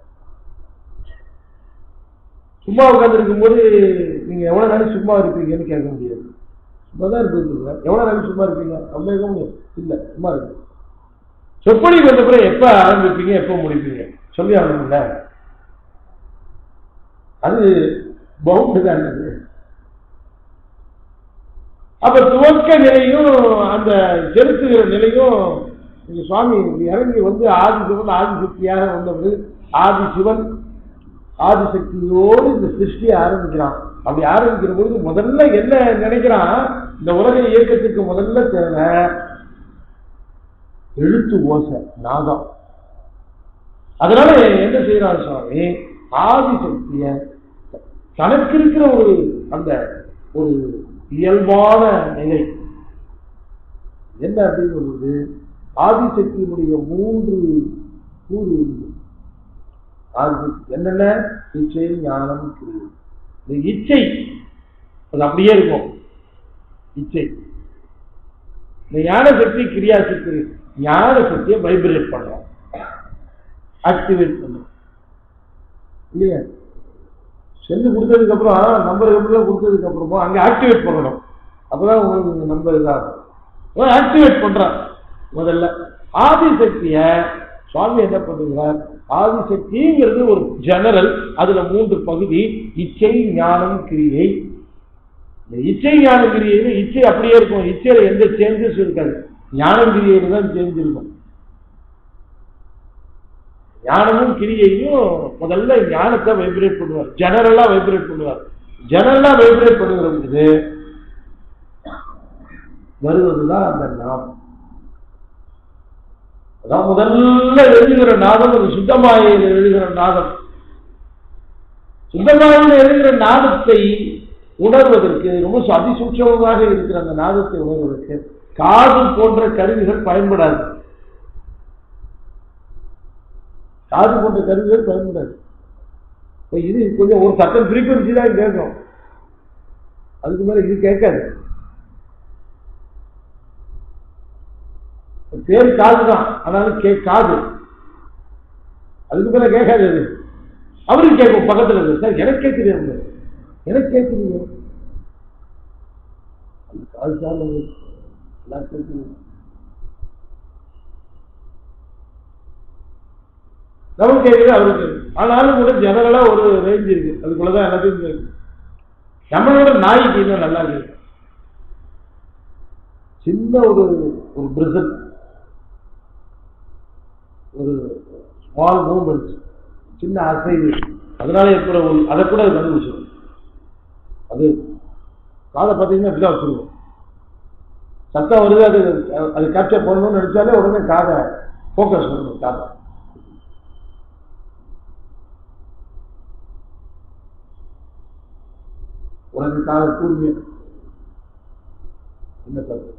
சும்மா உட்காந்துருக்கும் போது நீங்க எவ்வளவு நாளைக்கு சும்மா இருப்பீங்கன்னு கேட்க முடியாது சும்மா தான் இருப்பீங்க எவ்வளவு நாளைக்கு சும்மா இருப்பீங்க ரொம்ப இருக்க முடியும் இல்ல சும்மா இருக்கு சொற்பொழிவு வந்த பிறகு எப்ப ஆரம்பிப்பீங்க எப்ப முடிப்பீங்க சொல்லி ஆகணும்ல அது பவுண்டு தான் அது அப்ப துவக்க நிலையும் அந்த செலுத்துகிற நிலையும் இந்த சுவாமி இப்படி இறங்கி வந்து ஆதிசிவன் ஆதிசக்தியாக வந்தவர் ஆதிசிவன் ஆதிசக்தியோடு இந்த சிருஷ்டியை ஆரம்பிக்கிறான் அப்படி ஆரம்பிக்கிற பொழுது முதல்ல என்ன நினைக்கிறான் இந்த உலக இயக்கத்துக்கு முதல்ல தேவை எழுத்து ஓசை நாதம் அதனால என்ன செய்யறார் சுவாமி ஆதிசக்திய தனக்கு இருக்கிற ஒரு அந்த ஒரு இயல்பான நிலை என்ன அப்படின்னு சொல்றது ஆதிசக்தியினுடைய மூன்று கூறு உண்டு. ஆதிசக்தி என்னென்ன இச்சை ஞானம் கிரியை இந்த இச்சை அது அப்படியே இருக்கும் இச்சை இந்த ஞான சக்தி கிரியா சக்தி ஞான சக்தியை வைப்ரேட் பண்றோம் ஆக்டிவேட் பண்ணும் இல்லையா செல்லு கொடுத்ததுக்கு அப்புறம் நம்பர் எல்லாம் கொடுத்ததுக்கு அப்புறமா அங்க ஆக்டிவேட் பண்ணணும் அப்பதான் உங்களுக்கு இந்த நம்பர் இதாகும் ஆக்டிவேட் பண்றான் முதல்ல ஆதிசக்திய சுவாமி என்ன பண்ணுகிறார் ஆதிசக்திங்கிறது ஒரு ஜெனரல் அதுல மூன்று பகுதி இச்சை ஞானம் கிரியை இந்த இச்சை ஞான கிரியையில இச்சை அப்படியே இருக்கும் இச்சையில எந்த சேஞ்சஸ் இருக்காது ஞானம் கிரியையில தான் சேஞ்ச் இருக்கும் ஞானமும் கிரியையும் முதல்ல ஞானத்தை வைப்ரேட் பண்ணுவார் ஜெனரலா வைப்ரேட் பண்ணுவார் ஜெனரலா வைப்ரேட் பண்ணுகிற பொழுது வருவதுதான் அந்த நாமம் அதான் முதல்ல எழுதுகிற நாதம் அது சுத்தமாயில் எழுதுகிற நாதம் சுத்தமாயில் எழுதுகிற நாதத்தை உணர்வதற்கு ரொம்ப அதிசூட்சமாக இருக்கிற அந்த நாதத்தை உணர்வதற்கு காது போன்ற கருவிகள் பயன்படாது காது போன்ற கருவிகள் பயன்படாது இப்ப இது கொஞ்சம் ஒரு சட்டம் ஃப்ரீக்வன்சி தான் கேட்கும் அதுக்கு மேல இது கேட்காது பேர் காது தான் ஆனாலும் கே காது அதுக்கு மேல கேட்காது அது அவருக்கு கேட்கும் பக்கத்துல இருக்கு சார் எனக்கு கேட்குது எனக்கு கேட்குறீங்க அது காது சார்ந்தது எல்லாம் கேட்குது நமக்கு கேட்குது அவருக்கு ஆனாலும் கூட ஜெனரலா ஒரு ரேஞ்ச் இருக்கு அதுக்குள்ளதான் எல்லாத்தையும் கேட்கும் நம்மளோட நாய்க்கு இன்னும் நல்லா இருக்கு சின்ன ஒரு ஒரு பிரிசன் ஒரு ஸ்மால் மூமெண்ட் சின்ன அசைவு அதனால ஏற்பட ஒரு அதை கூட அது கண்டுபிடிச்சிடும் அது காதை பார்த்தீங்கன்னா இப்படிதான் வச்சிருக்கும் சத்தம் வருது அது அது கேப்சர் பண்ணணும்னு நினைச்சாலே உடனே காதை ஃபோக்கஸ் பண்ணணும் காதை உடனே காதை கூர்மைய என்ன தப்பு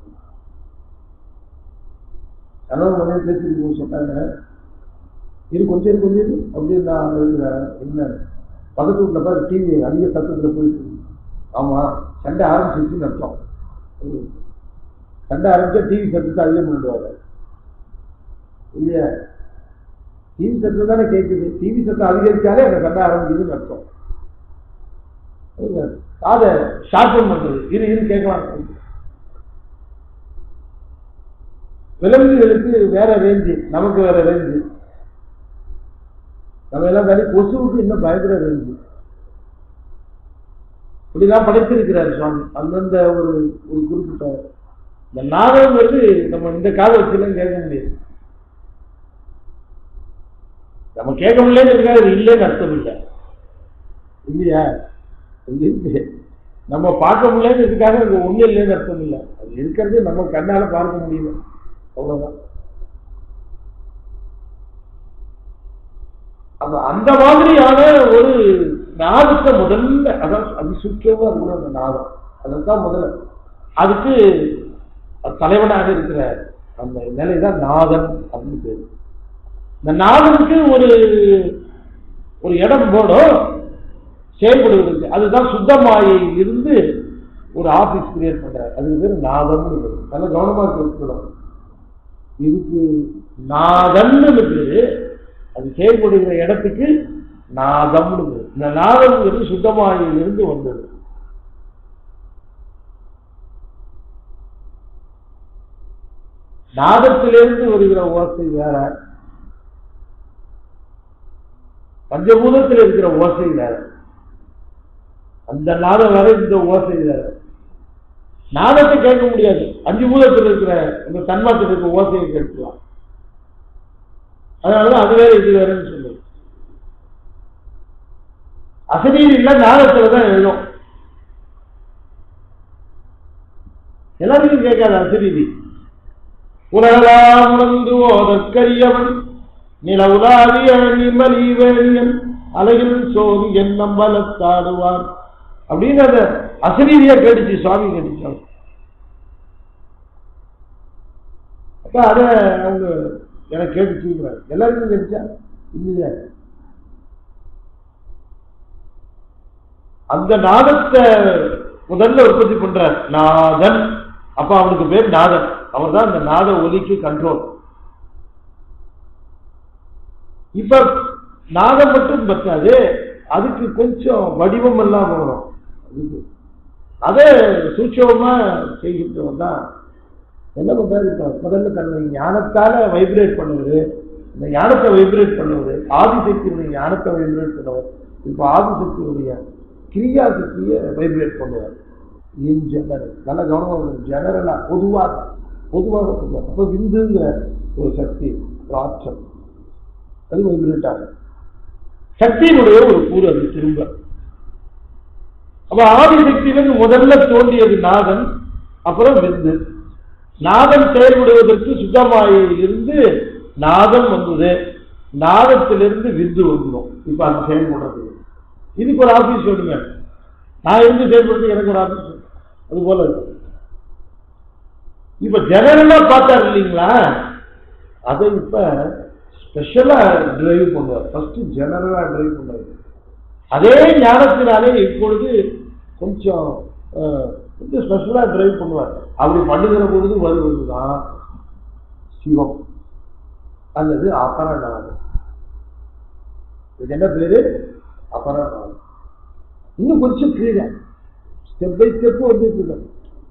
கணவன் மனைவி பேசிட்டு போய் சொன்னாங்க இது கொஞ்சம் இரு, கொஞ்சம் இரு அப்படின்னு நான் எழுதுறேன் என்ன பக்கத்து வீட்டில் பாரு டிவி அதிக சத்தத்தில் போயிட்டு ஆமா சண்டை ஆரம்பிச்சிருச்சுன்னு அர்த்தம் ம். சண்டை ஆரம்பிச்சா டிவி சத்தத்தை அதிகம் பண்ணிடுவாங்க இல்லையா டிவி சத்தம் தானே கேட்குது டிவி சத்தம் அதிகரிச்சாலே அந்த சண்டை ஆரம்பிக்குதுன்னு அர்த்தம் புரியுதா? காதை ஷார்பன் பண்றது இரு இரு கேட்கலாம் விலங்குகளுக்கு வேற ரேஞ்சு நமக்கு வேற ரேஞ்சு நம்ம எல்லாம் வேலை கொசுவுக்கு இன்னும் பயங்கர ரேஞ்சு இப்படிலாம் படைத்திருக்கிறார் சுவாமி அந்தந்த ஒரு ஒரு குறிப்பிட்ட இந்த நாதம்ங்கிறது நம்ம இந்த கால வச்சுலாம் கேட்க முடியாது நம்ம கேட்க முடியலன்னு அது இல்லைன்னு அர்த்தம் இல்லை இல்லையா அது இருக்கு நம்ம பார்க்க முடியலன்னு இதுக்காக அது ஒண்ணு இல்லைன்னு அர்த்தம் இல்லை அது இருக்கிறது நம்ம கண்ணால பார்க்க முடியல அவ்வளவுதான் அப்ப அந்த மாதிரியான ஒரு நாதத்தை முதல்ல அதான் அதிசுக்கியமா இருக்கணும் அந்த நாதம் அதுதான் முதல்ல அதுக்கு தலைவனாக இருக்கிற அந்த நிலைதான் நாதன் அப்படின்னு பேரு இந்த நாதனுக்கு ஒரு ஒரு இடம் போடும் செயல்படுவதற்கு அதுதான் சுத்தமாயில் இருந்து ஒரு ஆபீஸ் கிரியேட் பண்றாரு அதுக்கு பேர் நாதம்னு பேரு. நல்ல கவனமா இருக்கணும் இதுக்கு நாதம்னு பேரு அது செயல்படுகிற இடத்துக்கு நாதம்னு பேரு. இந்த நாதம்ங்கிறது சுத்தமாயில் இருந்து வந்தது நாதத்திலிருந்து வருகிற ஓசை வேற பஞ்சபூதத்தில் இருக்கிற ஓசை வேற அந்த நாதம் வேற இந்த ஓசை வேற நாதத்தை கேட்க முடியாது அஞ்சு பூதத்தில் இருக்கிற இந்த தன்மாத்தில் இருக்கிற ஓசையை கேட்கலாம் அதனாலதான் அது வேற இது வேறன்னு சொல்லுது அசரீரியில் நாதத்துல தான் எழுதும் எல்லாருக்கும் கேட்காது அசரீதி உலகலாம் உணர்ந்து ஓதற்கரியவன் நில உலாவிய நிமலி வேலியன் அலையில் சோதி என் நம்பலத்தாடுவார் அப்படின்னு அந்த அசரீதியா கேட்டுச்சு சுவாமி கேட்டுச்சாங்க அப்ப அத அவங்க எனக்கு கேட்டுச்சுங்கிறார் எல்லாருக்கும் கேட்டுச்சா இல்லையா அந்த நாதத்தை முதல்ல உற்பத்தி பண்றார் நாதன் அப்ப அவனுக்கு பேர் நாதன் அவர் தான் அந்த நாத ஒலிக்கு கண்ட்ரோல் இப்ப நாதம் மட்டும் பத்தாது அதுக்கு கொஞ்சம் வடிவம் எல்லாம் வரும் அதுக்கு. அதை சூட்சமா செய்கின்றவன் தான் என்ன பண்றாரு இப்ப முதல்ல தன்னை ஞானத்தால வைப்ரேட் பண்ணுவது இந்த ஞானத்தை வைப்ரேட் பண்ணுவது ஆதிசக்தியுடைய ஞானத்தை வைப்ரேட் பண்ணுவது இப்ப ஆதிசக்தியுடைய கிரியா சக்தியை வைப்ரேட் பண்ணுவார் இன் ஜெனரல் நல்ல கவனம் ஜெனரலா பொதுவாக பொதுவாக சொல்லுவார் அப்ப விந்துங்கிற ஒரு சக்தி ஒரு ஆற்றல் அது வைப்ரேட் ஆகும் சக்தியினுடைய ஒரு கூறு அது திரும்ப அப்ப ஆதிசக்தியிலிருந்து முதல்ல தோன்றியது நாதன் அப்புறம் விந்து நாதம் செயல்படுவதற்கு சுத்தமாயில் இருந்து நாதம் வந்தது நாதத்திலிருந்து விந்து வந்துடும் இப்ப அது செயல்படுறது இதுக்கு ஒரு ஆபீஸ் வேணுங்க நான் இருந்து செயல்படுறது எனக்கு ஒரு ஆபீஸ் அது போல இருக்கு. இப்ப ஜெனரலா பார்த்தாரு இல்லைங்களா அதை இப்ப ஸ்பெஷலா டிரைவ் பண்ணுவார் ஃபர்ஸ்ட் ஜெனரலா டிரைவ் பண்ணுவார் அதே ஞானத்தினாலே இப்பொழுது கொஞ்சம் அஹ், கொஞ்சம் ஸ்பெஷலா டிரைவ் பண்ணுவார் அப்படி பண்ணுகிற பொழுது வருவதுதான் சிவம் அல்லது அபரநாதம் இது என்ன பேரு அபரநாதம் இன்னும் கொஞ்சம் கீழே ஸ்டெப் பை ஸ்டெப் வந்துட்டு இருக்கு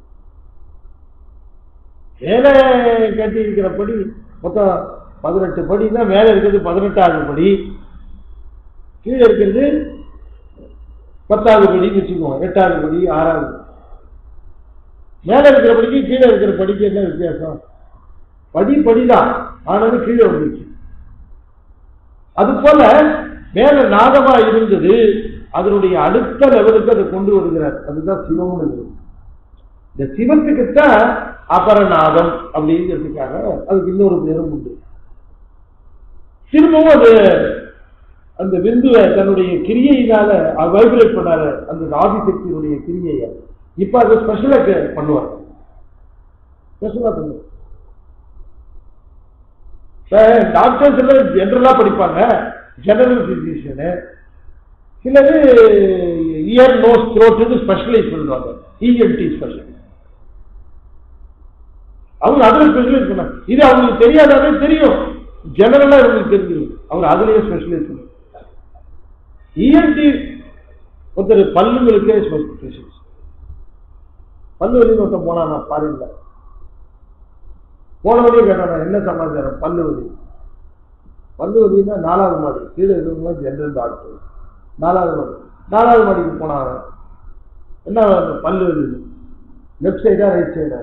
மேலே கட்டி இருக்கிற படி மொத்தம் பதினெட்டு படி தான் மேலே இருக்கிறது பதினெட்டாவது படி கீழே இருக்கிறது பத்தாவது படின்னு வச்சுக்குவோம் எட்டாவது படி ஆறாவது மேலே இருக்கிற படிக்கு கீழே இருக்கிற படிக்கு என்ன வித்தியாசம் படி படிதான் ஆனாலும் கீழே வந்துருச்சு அது போல மேல நாதமா இருந்தது அதனுடைய அடுத்த லெவலுக்கு அதை கொண்டு வருகிறார் அதுதான் சிவம்னு இந்த சிவத்துக்குத்தான் அபரநாதம் அப்படிங்கிறதுக்காக அதுக்கு இன்னொரு பேரும் உண்டு திரும்பவும் அது அந்த விந்துவை தன்னுடைய கிரியையினால வைப்ரேட் பண்ணாரு அந்த ஆதிசக்தியினுடைய கிரியையை இப்ப அதை ஸ்பெஷலா பண்ணுவார் ஸ்பெஷலா பண்ணுவார் டாக்டர்ஸ் எல்லாம் ஜெனரலா படிப்பாங்க ஜெனரல் பிசிஷியனு சிலது இயர் நோஸ் த்ரோட்டுன்னு ஸ்பெஷலைஸ் பண்ணுவாங்க இஎன்டி ஸ்பெஷல் அவங்க அதுல ஸ்பெஷலைஸ் பண்ணாங்க இது அவங்களுக்கு தெரியாதாவே தெரியும் ஜெனரலா இவங்களுக்கு தெரிஞ்சிடும் அவர் அதுலயே ஸ்பெஷலைஸ் பண்ணுவாங்க இஎன்டி ஒருத்தர் பல்லுங்களுக்கே ஸ்பெஷலிஸ்ட் பல்லு வலின்னு ஒருத்தன் போனா நான் பாருங்க போன வழியே கேட்டான் என்ன சமாச்சாரம் பல்லு வலி பல்லு வலின்னா நாலாவது மாடி கீழே இருக்கிறவங்க ஜெனரல் டாக்டர் நாலாவது மாடி நாலாவது மாடிக்கு போனாங்க என்ன அந்த பல்லு வலி லெஃப்ட் சைடா ரைட் சைடா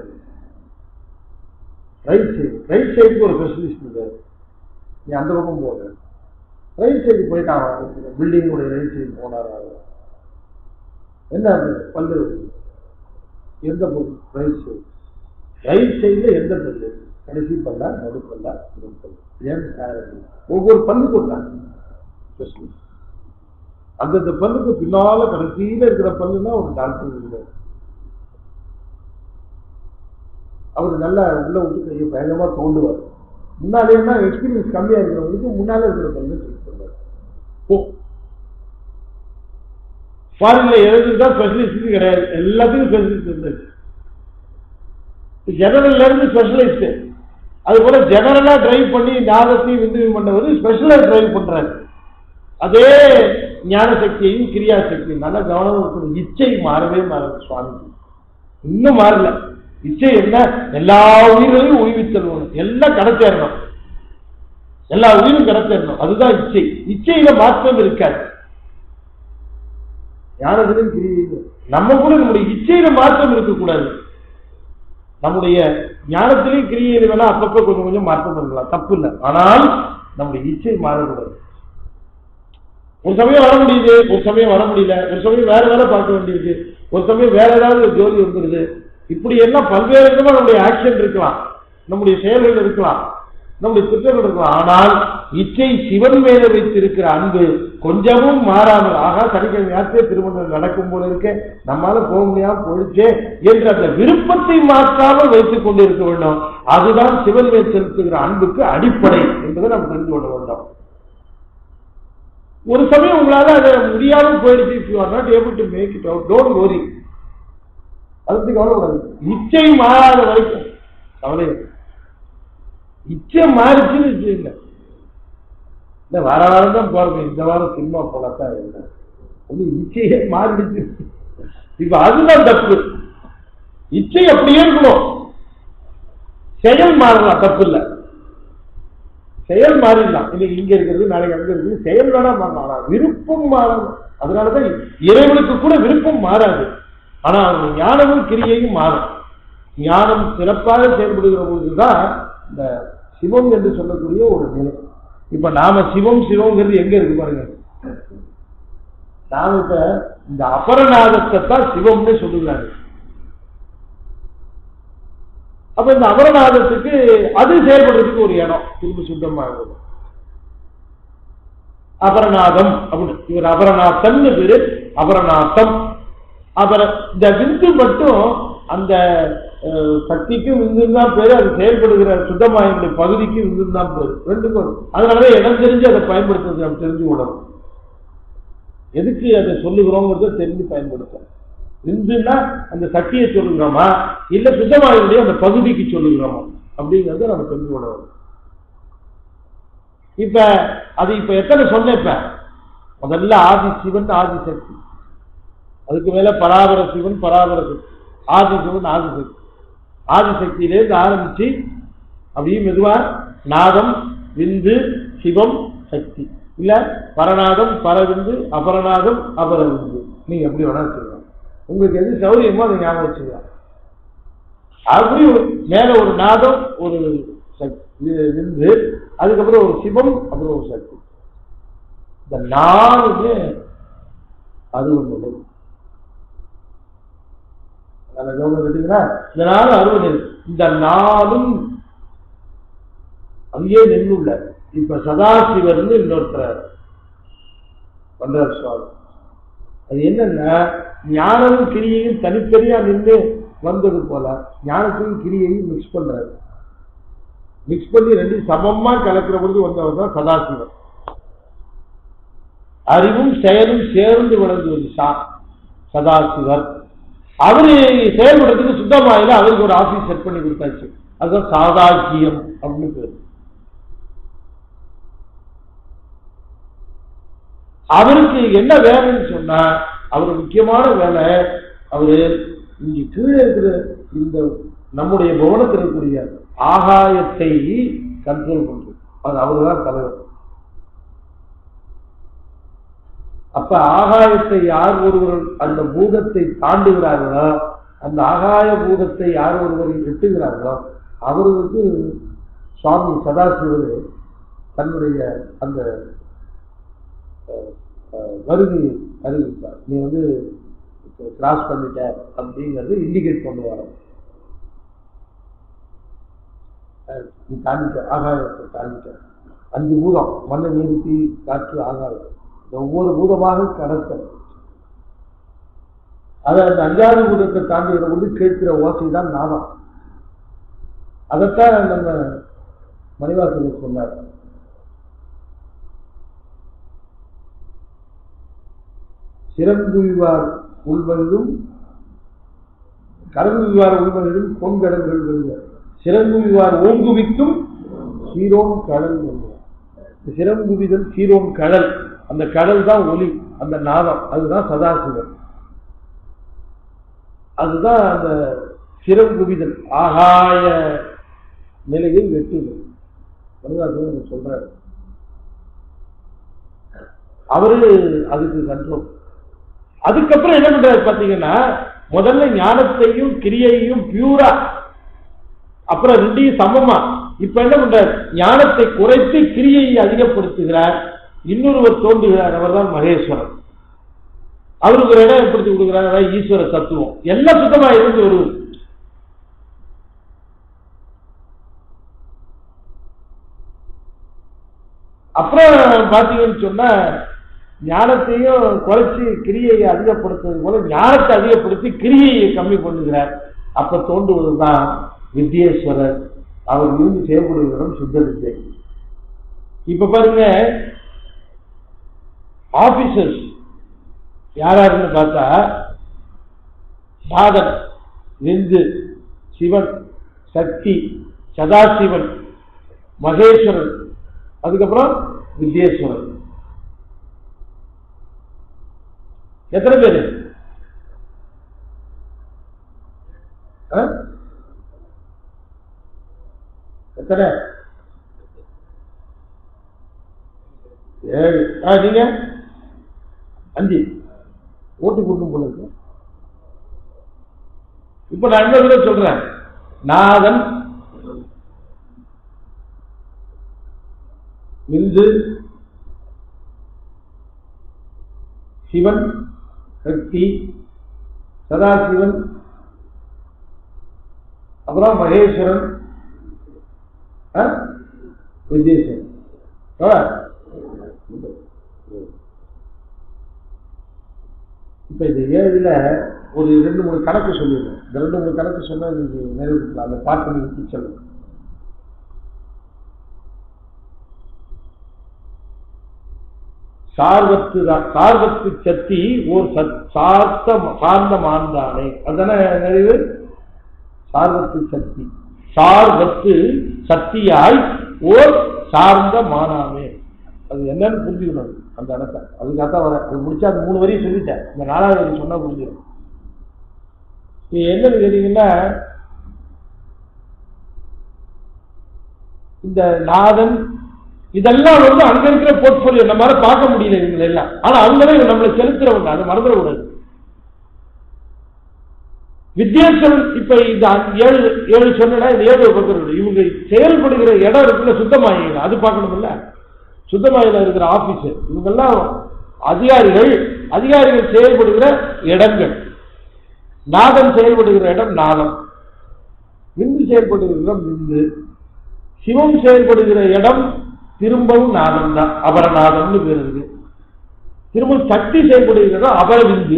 ரைட் சைடு ரைட் சைடுக்கு ஒரு ஸ்பெஷலிஸ்ட் இருக்காரு நீ அந்த பக்கம் போக ரைட் சைடு போயிட்டான் பில்டிங்கோட ரைட் சைடு போனார் அவர் என்ன அது பல்லு வலி எந்த பக்கம் ரைட் சைடு ரைட் சைடுல எந்த பல்லு கடைசி பல்லா நடுப்பல்லா நடுப்பல்லா ஏன் காரணம்? ஒவ்வொரு பல்லு கொடுத்தாங்க அந்தந்த பல்லுக்கு பின்னால கடைசியில இருக்கிற பல்லுன்னா ஒரு டாக்டர் இல்லை அவர் நல்லா உள்ள விட்டு கையை பயங்கரமா தோண்டுவார் முன்னாலேன்னா எக்ஸ்பீரியன்ஸ் கம்மியா இருக்கிறவங்களுக்கு முன்னால இருக்கிற பல்லு ட்ரீட் பண்ணுவார் ஓ ஃபாரின்ல எழுதுதான் தான் ஸ்பெஷலிஸ்ட் கிடையாது எல்லாத்துக்கும் ஸ்பெஷலிஸ்ட் இருந்தது ஜெனரல்ல இருந்து ஸ்பெஷலிஸ்ட் அது போல ஜெனரலா டிரைவ் பண்ணி நாதத்தையும் விந்துவையும் பண்ணவர் ஸ்பெஷலா டிரைவ் பண்றாரு அதே ஞான சக்தியையும் கிரியா சக்தியும் நல்லா கவனம் இருக்கணும் இச்சை மாறவே மாறாது சுவாமி இன்னும் மாறல இச்சை என்ன எல்லா உயிர்களையும் உயிர்வித்தல் எல்லாம் கடத்தேறணும் எல்லா உயிரும் கடத்தேறணும் அதுதான் இச்சை இச்சையில மாற்றம் இருக்காது ஞானத்திலும் கிரியையிலும் நம்ம கூட நம்முடைய இச்சையில மாற்றம் இருக்கக்கூடாது நம்முடைய ஞானத்திலையும் கிரியையில வேணா அப்பப்ப கொஞ்சம் கொஞ்சம் மாற்றம் இருக்கலாம் தப்பு இல்லை ஆனால் நம்முடைய இச்சை மாறக்கூடாது ஒரு சமயம் வர முடியுது ஒரு சமயம் வர முடியல ஒரு சமயம் வேற வேலை பார்க்க வேண்டியிருக்கு ஒரு சமயம் வேற ஏதாவது ஒரு ஜோலி வந்துருது இப்படி எல்லாம் பல்வேறு விதமா நம்முடைய ஆக்ஷன் இருக்கலாம் நம்முடைய செயல்கள் இருக்கலாம் நம்முடைய திட்டங்கள் இருக்கலாம் ஆனால் இச்சை சிவன் மேல வைத்திருக்கிற அன்பு கொஞ்சமும் மாறாமல் ஆகா சனிக்கிழமை யாத்திரை திருமணம் நடக்கும் போல இருக்க நம்மால போக முடியாம போயிடுச்சே என்ற அந்த விருப்பத்தை மாற்றாமல் வைத்துக் கொண்டு இருக்க வேண்டும் அதுதான் சிவன் மேல் செலுத்துகிற அன்புக்கு அடிப்படை என்பதை நாம் தெரிந்து கொள்ள வேண்டும் ஒரு சமயம் உங்களால அதை முடியாமல் போயிடுச்சு if you are not able to make it out don't worry அதுக்கு கவலைப்படாது இச்சை மாறாத வரைக்கும் கவலை இல்லை. இச்சை மாறிச்சுன்னு வச்சுக்கோங்க இந்த வார வாரம் தான் போறோம் இந்த வாரம் சினிமா போலத்தான் இல்லை அப்படி இச்சையே மாறிடுச்சு இப்ப அதுதான் தப்பு இச்சை அப்படியே இருக்கணும் செயல் மாறலாம் தப்பு இல்லை செயல் மாறிடலாம் இன்னைக்கு இங்க இருக்கிறது நாளைக்கு அங்க இருக்குது செயல் வேணா மாறலாம் ஆனா விருப்பம் மாறணும் அதனாலதான் இறைவனுக்கு கூட விருப்பம் மாறாது ஆனா அவனுடைய ஞானமும் கிரியையும் மாறும் ஞானம் சிறப்பாக செயல்படுகிற பொழுதுதான் இந்த சிவம் என்று சொல்லக்கூடிய ஒரு நிலை இப்ப நாம சிவம் சிவம்ங்கிறது எங்க இருக்கு பாருங்க நாம இப்ப இந்த அபரநாதத்தை தான் சிவம்னு சொல்லுகிறாரு அப்ப இந்த அபரநாதத்துக்கு அது செயல்படுறதுக்கு ஒரு இடம் திரும்ப சுத்தமாகுது அபரநாதம் அப்படின்னு இவர் அபரநாதன் பேரு அபரநாதம் அபர இந்த விந்து மட்டும் அந்த அஹ், சக்திக்கும் விந்து தான் பேரு அது செயல்படுகிற சுத்தமாயினுடைய பகுதிக்கு விந்து தான் பேரு ரெண்டுக்கும் வரும். அதனாலதான் இடம் தெரிஞ்சு அதை பயன்படுத்துறது நம்ம தெரிஞ்சு விடணும் எதுக்கு அதை சொல்லுகிறோங்கிறத தெரிஞ்சு பயன்படுத்தணும் விந்துன்னா அந்த சக்தியை சொல்லுகிறோமா இல்ல சுத்தமாயினுடைய அந்த பகுதிக்கு சொல்லுகிறோமா அப்படிங்கறத நம்ம தெரிஞ்சு விடணும் இப்ப அது இப்ப எத்தனை சொன்னேன் இப்ப முதல்ல ஆதி சிவன் ஆதி சக்தி அதுக்கு மேல பராபர சிவன் பராபர சக்தி ஆதி சிவன் ஆதி சக்தி ஆதி சக்தியிலேருந்து ஆரம்பிச்சு அப்படியே மெதுவா நாதம் விந்து சிவம் சக்தி இல்ல பரநாதம் பரவிந்து அபரநாதம் அபரவிந்து நீங்க எப்படி வேணா வச்சுக்கலாம் உங்களுக்கு எது சௌரியமோ அதை ஞாபகம் வச்சுக்கலாம் அப்படி ஒரு மேல ஒரு நாதம் ஒரு சக்தி வி- விந்து அதுக்கப்புறம் ஒரு சிவம் அப்புறம் ஒரு சக்தி இந்த நாலுமே அது ஒன்று அந்த கவனம் கேட்டீங்கன்னா இந்த நாலு அறுபது இந்த நாளும் அங்கேயே நின்றுள்ள இப்ப சதாசிவர்னு இன்னொருத்தர் பண்றார் சுவாமி அது என்னன்னா ஞானமும் கிரியையும் தனித்தனியா நின்று வந்தது போல ஞானத்தையும் கிரியையும் மிக்ஸ் பண்றாரு மிக்ஸ் பண்ணி ரெண்டும் சமமா கலக்கிற பொழுது வந்தவர் தான் சதாசிவன் அறிவும் செயலும் சேர்ந்து விளங்குவது சா சதாசிவர் அவரு செயல்படுறதுக்கு சுத்தமாயில அவருக்கு ஒரு ஆபீஸ் செட் பண்ணி கொடுத்தாச்சு அதுதான் சாதாக்கியம் அப்படின்னு பேரு அவருக்கு என்ன வேலைன்னு சொன்னா அவர் முக்கியமான வேலை அவரு இங்க கீழே இருக்கிற இந்த நம்முடைய புவனத்தில் இருக்கக்கூடிய ஆகாயத்தை கண்ட்ரோல் பண்றது அது அவருதான் தலைவர் அப்ப ஆகாயத்தை யார் ஒருவர் அந்த பூதத்தை தாண்டுகிறார்களோ அந்த ஆகாய பூதத்தை யார் ஒருவர் எட்டுகிறார்களோ அவர்களுக்கு சுவாமி சதாசிவர் தன்னுடைய அந்த அஹ், அஹ், வருகையை அறிவிப்பார் நீ வந்து கிராஸ் பண்ணிட்ட அப்படிங்கிறது இண்டிகேட் பண்ணுவார் அஹ், நீ தாண்டிட்ட ஆகாயத்தை தாண்டிட்ட அஞ்சு பூதம் மண்ணை நீர் தீ காற்று ஆகாயம் இந்த ஒவ்வொரு பூதமாக கடத்தல் அதை அந்த அஞ்சாறு பூதத்தை தாண்டுகிற பொழுது கேட்கிற ஓசை தான் நாதம் அதைத்தான் நம்ம மணிவாசகர் சொன்னார் சிறந்துவிவார் உள்வந்தும் கரங்குவிவார் உள்வந்தும் பொன்கடல்கள் வெல்க சிறங்குவிவார் ஓங்குவிக்கும் சீரோன் கடல் வெல்க இந்த சிறங்குவிதல் சீரோன் கடல் அந்த கடல் தான் ஒலி அந்த நாதம் அதுதான் சதாசிவன் அதுதான் அந்த சிறங்குவிதல் ஆகாய நிலையை வெட்டுது மணிவாசகர் சொல்றாரு அவரு அதுக்கு கண்ட்ரோல் அதுக்கப்புறம் என்ன பண்றாரு பாத்தீங்கன்னா முதல்ல ஞானத்தையும் கிரியையும் பியூரா அப்புறம் ரெண்டையும் சமமா இப்ப என்ன பண்றார் ஞானத்தை குறைத்து கிரியையை அதிகப்படுத்துகிறார் இன்னொருவர் தோன்றுகிறார் அவர்தான் மகேஸ்வரன் அவருக்கு ஒரு இடம் ஏற்படுத்தி கொடுக்கிறார் அதாவது ஈஸ்வர தத்துவம் எல்லாம் சுத்தமா இருந்து வருவது அப்புறம் பாத்தீங்கன்னு சொன்னா ஞானத்தையும் குறைச்சி கிரியையை அதிகப்படுத்துறது போல ஞானத்தை அதிகப்படுத்தி கிரியையை கம்மி பண்ணுகிறார் அப்ப தோன்றுவதுதான் வித்யேஸ்வரர் அவர் இருந்து செயல்படுகிறோம் சுத்த வித்யை இப்ப பாருங்க ஆபீசர்ஸ் யாராருன்னு பார்த்தா சாதன் விந்து சிவன் சக்தி சதாசிவன் மகேஸ்வரன் அதுக்கப்புறம் வித்யேஸ்வரன் எத்தனை பேரு ஆ? எத்தனை ஏழு ஆ நீங்க அஞ்சு ஓட்டு கூட்டும் போல இருக்கு இப்ப நான் என்ன விட சொல்றேன் நாதன் விந்து சிவன் சக்தி சதாசிவன் அப்புறம் மகேஸ்வரன் ஆ? விஜயேஸ்வரன் ஆ? இப்ப இந்த ஏழுல ஒரு ரெண்டு மூணு கணக்கு சொல்லிடுறேன் இந்த ரெண்டு மூணு கணக்கு சொன்னா நீங்க நிறைவேற்றலாம் அந்த பாட்டு நீங்க சொல்லுங்க சார்வத்து சார்வத்து சக்தி ஓர் சத் சார்த்த சார்ந்த மாந்தானே அதுதானே நிறைவு சார்வத்து சக்தி சார்வத்து சக்தியாய் ஓர் சார்ந்த மானாமே அது என்னன்னு புரிஞ்சுக்கணும் அந்த இடத்த அதுக்காகத்தான் வரேன் அது முடிச்சா அந்த மூணு வரையும் சொல்லிட்டேன் இந்த நாலாவது வரி சொன்னா புரிஞ்சிடும் இது என்னன்னு கேட்டீங்கன்னா இந்த நாதன் இதெல்லாம் வந்து அங்க இருக்கிற போர்ட்போலியோ நம்மளால பார்க்க முடியல இவங்களை எல்லாம் ஆனா அவங்களே நம்மளை செலுத்துறவங்க அதை மறந்துடக்கூடாது வித்யாசம் இப்ப இந்த ஏழு ஏழு சொன்னா இந்த ஏழு பக்கம் இவங்க செயல்படுகிற இடம் இருக்குல்ல சுத்தமாயில அது பார்க்கணும்ல சுத்தமாயில இருக்கிற ஆபீசர் இவங்கெல்லாம் அதிகாரிகள் அதிகாரிகள் செயல்படுகிற இடங்கள் நாதன் செயல்படுகிற இடம் நாதம் விந்து செயல்படுகிற இடம் விந்து சிவம் செயல்படுகிற இடம் திரும்பவும் நாதம் தான் அபரநாதம்னு பேர் இருக்கு திரும்ப சக்தி செயல்படுகிற இடம் அபரவிந்து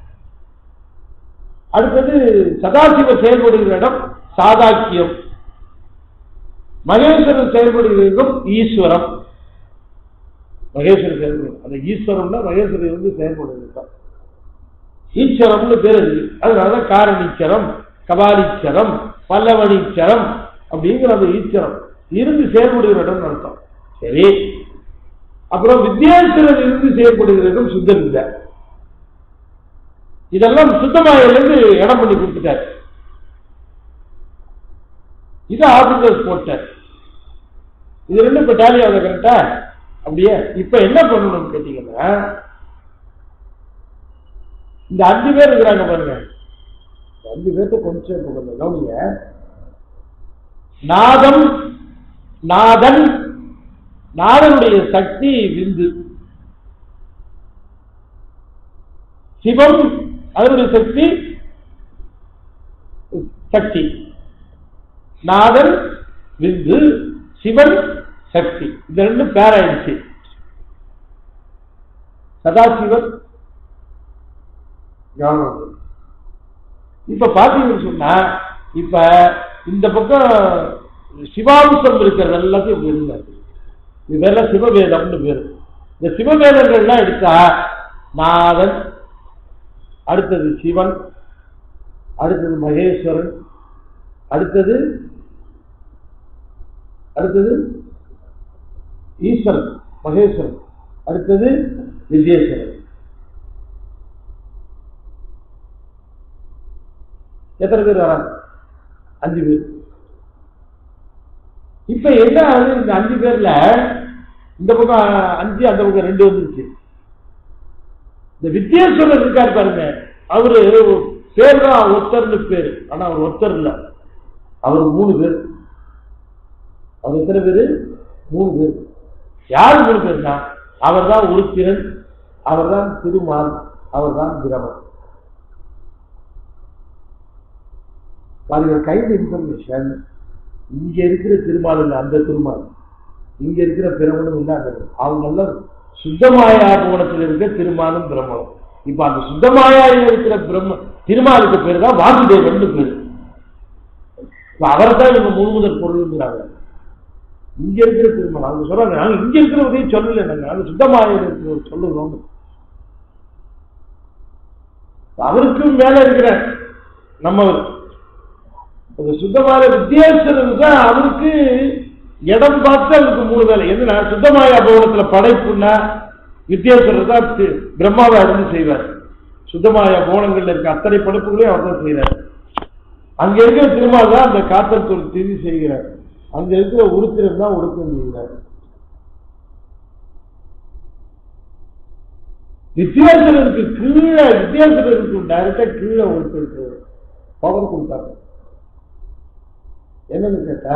அடுத்தது சதாசிவர் செயல்படுகிற இடம் சாதாக்கியம் மகேஸ்வரன் செயல்படுகிற இடம் ஈஸ்வரம் மகேஸ்வரன் செயல்படும் அந்த ஈஸ்வரம்னா மகேஸ்வரன் வந்து செயல்படுகிறது ஈஸ்வரம்னு பேர் இருக்கு அதனாலதான் காரணீச்சரம் கபாலீச்சரம் பல்லவனீச்சரம் அப்படிங்கிற அந்த ஈஸ்வரம் இருந்து செயல்படுகிற இடம் அர்த்தம் சரி அப்புறம் வித்யாசுரன் இருந்து செயல்படுகிற இடம் சுத்த வித்யா இதெல்லாம் சுத்தமாயிலிருந்து இடம் பண்ணி கொடுத்துட்டார் இது ஆபீசர் போட்டார் இது ரெண்டும் இப்ப டேலி ஆகுது கரெக்டா அப்படியே இப்ப என்ன பண்ணணும்னு கேட்டீங்கன்னா இந்த அஞ்சு பேர் இருக்கிறாங்க பாருங்க இந்த அஞ்சு பேர்த்த கொஞ்சம் இப்ப கொஞ்சம் கவனிங்க நாதம் நாதன் நாதனுடைய சக்தி விந்து சிவம் அதனுடைய சக்தி சக்தி நாதன் விந்து சிவன் சக்தி இது ரெண்டும் பேராயிடுச்சு சதாசிவன் ஞானம் இப்ப பாத்தீங்கன்னு சொன்னா இப்ப இந்த பக்கம் சிவாம்சம் இருக்கிறது எல்லாத்தையும் இப்படி இருந்தாரு இதெல்லாம் சிவவேதம்னு பேரு இந்த சிவவேதங்கள்லாம் எடுத்தா நாதன் அடுத்தது சிவன் அடுத்தது மகேஸ்வரன் அடுத்தது அடுத்தது ஈஸ்வரன் மகேஸ்வரன் அடுத்தது விஜயேஸ்வரன் எத்தனை பேர் வராங்க அஞ்சு பேர் இப்ப என்ன ஆகுது இந்த அஞ்சு பேர்ல இந்த பக்கம் அஞ்சு அந்த பக்கம் ரெண்டு வந்துருச்சு இந்த வித்யாசுரர் இருக்கார் பாருங்க அவரு பேர் தான் ஒத்தர்னு பேரு ஆனா அவர் ஒத்தர் இல்ல அவர் மூணு பேர் அவர் எத்தனை பேரு மூணு பேர் யார் மூணு பேர்னா அவர் தான் உருத்திரன் அவர் தான் திருமால் அவர் தான் பிரமன் பாருங்க கைது இன்ஃபர்மேஷன் இங்க இருக்கிற திருமால் இல்லை அந்த திருமால் இங்க இருக்கிற பிரமனும் இல்லை அந்த அவங்க எல்லாம் சுத்தமாயா கோணத்தில் இருக்க திருமாலும் பிரம்மனும் இப்ப அந்த சுத்தமாயாவில் இருக்கிற பிரம்ம திருமாலுக்கு பேர் தான் வாசுதேவன் பேர் இப்ப அவரை தான் இவங்க முழுமுதல் பொருள்ங்கிறாங்க இங்க இருக்கிற திருமணம் அவங்க சொல்றாங்க நாங்க இங்க இருக்கிறவரையும் சொல்லல நாங்க நாங்க சுத்தமாக இருக்கிற சொல்லுறோம் அவருக்கும் மேல இருக்கிற நம்ம அந்த சுத்தமான வித்தியாசம் தான் அவருக்கு இடம் பார்த்து அவருக்கு மூணு வேலை என்னன்னா சுத்தமாய அபோகத்துல படைப்புன்னா வித்தியாசம் தான் தி- பிரம்மாவை அறிந்து செய்வார் சுத்தமாய போனங்கள்ல இருக்க அத்தனை படைப்புகளையும் அவர் தான் செய்கிறார் அங்க இருக்கிற திருமால் தான் அந்த காத்தல் தொழில் திதி செய்கிறார் அங்க இருக்கிற உருத்திரன் தான் ஒடுக்கம் செய்கிறார் வித்தியாசருக்கு கீழே வித்தியாசருக்கு டைரக்டா கீழே ஒருத்தருக்கு பவர் கொடுத்தாங்க என்னன்னு கேட்டா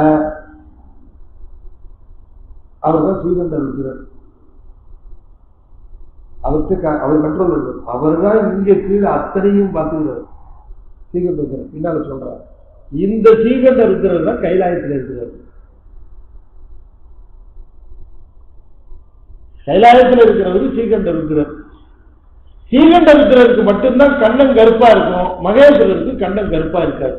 அவர் தான் ஸ்ரீகண்ட ருத்ரர் அவர்கிட்ட க- அவர் கண்ட்ரோல் இருக்கு அவர் தான் இங்க கீழே அத்தனையும் பார்த்துக்கிறார் ஸ்ரீகண்ட ருத்ரர் பின்னால சொல்றார் இந்த ஸ்ரீகண்ட ருத்ரர் தான் கைலாயத்தில் இருக்கிறார் கைலாயத்தில் இருக்கிறவர் ஸ்ரீகண்ட ருத்ரர் ஸ்ரீகண்ட ருத்ரருக்கு மட்டும்தான் கண்ணம் கருப்பா இருக்கும் மகேஸ்வரருக்கு கண்ணம் கருப்பா இருக்காது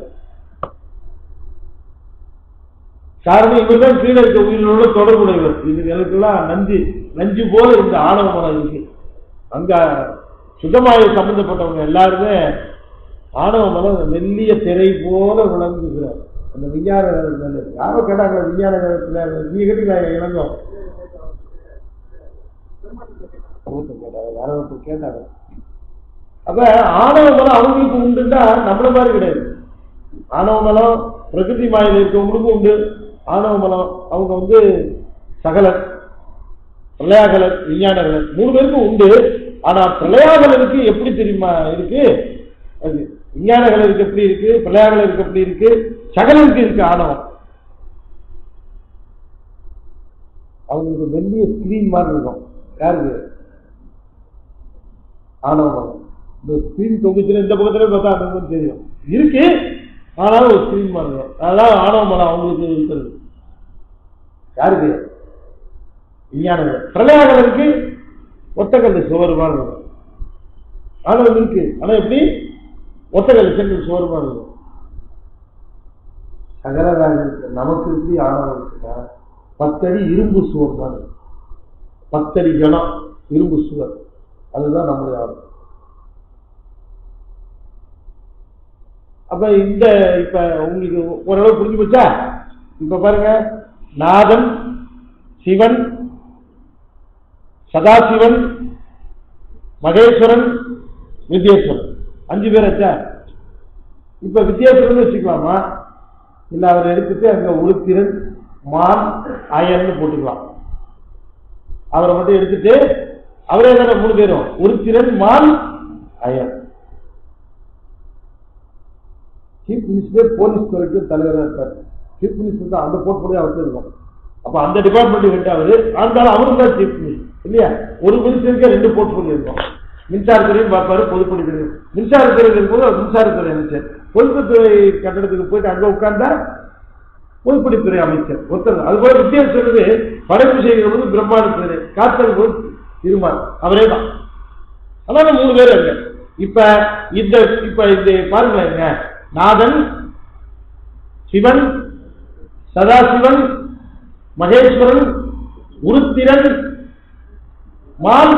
காரணம் இவர் தான் கீழே இருக்க உயிரோட தொடர்புடையவர் இதுகளுக்கெல்லாம் நஞ்சு நஞ்சு போல இந்த ஆணவ மனம் இருக்கு அங்க சுத்தமாய சம்பந்தப்பட்டவங்க எல்லாருமே ஆணவ மனம் மெல்லிய திரை போல விளங்குகிறார் அந்த விஞ்ஞான நிலையத்துல. யாரோ கேட்டாங்க விஞ்ஞான நிலையத்துல, நீங்க கேட்டீங்களா இளங்கம் ஒருத்தர் கேட்டாங்க யாரோ ஒருத்தர் கேட்டாங்க அப்ப ஆணவ மலம் அவங்களுக்கு உண்டுன்னா நம்மள மாதிரி கிடையாது ஆணவ மலம் பிரகிருதி மாயில் இருக்கவங்களுக்கும் உண்டு ஆணவ மலம் அவங்க வந்து சகலர் பிரளயாகலர் விஞ்ஞானகலர் மூணு பேருக்கும் உண்டு ஆனா பிரளயாகலருக்கு எப்படி தெரியுமா இருக்கு அது விஞ்ஞானகலருக்கு எப்படி இருக்கு பிரளயாகலருக்கு எப்படி இருக்கு சகலருக்கு இருக்கு ஆணவம் அவங்களுக்கு மெல்லிய ஸ்கிரீன் மாதிரி இருக்கும் யாருக்கு ஆணவம் இந்த ஸ்கிரீன் தொகுச்சுன்னு இந்த பக்கத்துல பார்த்தா அந்த பக்கம் தெரியும் இருக்கு ஆனாலும் ஒரு ஸ்கிரீன் மாதிரி இருக்கும் அதான் ஆணவ மலம் அவங்களுக்கு இருக்கிறது யாருக்கு விஞ்ஞானங்கள் பிரளயாகலருக்கு ஒத்தக்கல் சுவர் மாதிரி இருக்கும் ஆணவம் இருக்கு ஆனா எப்படி ஒத்தக்கல் செங்கல் சுவர் மாதிரி இருக்கும் சகலராக இருக்கு நமக்கு எப்படி ஆணவம் இருக்குன்னா பத்தடி இரும்பு சுவர் தான் இருக்கு. பத்தடி கணம் இரும்பு சுவர் அதுதான் நம்முடைய ஆணவம் அப்ப இந்த இப்ப உங்களுக்கு ஓரளவு புரிஞ்சு போச்சா இப்ப பாருங்க நாதன் சிவன் சதாசிவன் மகேஸ்வரன் வித்யேஸ்வரன் அஞ்சு பேர் ஆச்சா இப்ப வித்யேஸ்வரன் வச்சுக்கலாமா இல்ல அவர் எடுத்துட்டு அங்க உருத்திரன் மான் அயன்னு போட்டுக்கலாம் அவரை மட்டும் எடுத்துட்டு அவரே தானே மூணு பேரும் உருத்திரன் மான் அயன் சீஃப் மினிஸ்டர் போலீஸ் துறைக்கு தலைவராக இருப்பார் சீஃப் மினிஸ்டர் தான் அந்த போர்ட்ஃபோலியோ அவருக்கு இருக்கும் அப்ப அந்த டிபார்ட்மெண்ட் ஹெட் அவரு ஆனாலும் அவரும் தான் சீஃப் மினிஸ்டர் இல்லையா ஒரு மினிஸ்டருக்கு ரெண்டு போர்ட்ஃபோலியோ இருக்கும் மின்சாரத்துறையும் பார்ப்பாரு பொதுப்பணித்துறை மின்சாரத்துறை இருக்கும்போது அவர் மின்சாரத்துறை அமைச்சர் பொதுப்பணித்துறை கட்டடத்துக்கு போயிட்டு அங்க உட்கார்ந்தா பொதுப்பணித்துறை அமைச்சர் ஒருத்தர் அது போல வித்தியாசம் சொல்றது படைப்பு செய்கிற போது பிரம்மாண்டத்துறை காத்தல் போது திருமால் அவரே தான் அதனால மூணு பேர் அங்க இப்ப இந்த இப்ப இந்த பாருங்களேங்க நாதன் சிவன் சதாசிவன் மகேஸ்வரன் உருத்திரன் மால்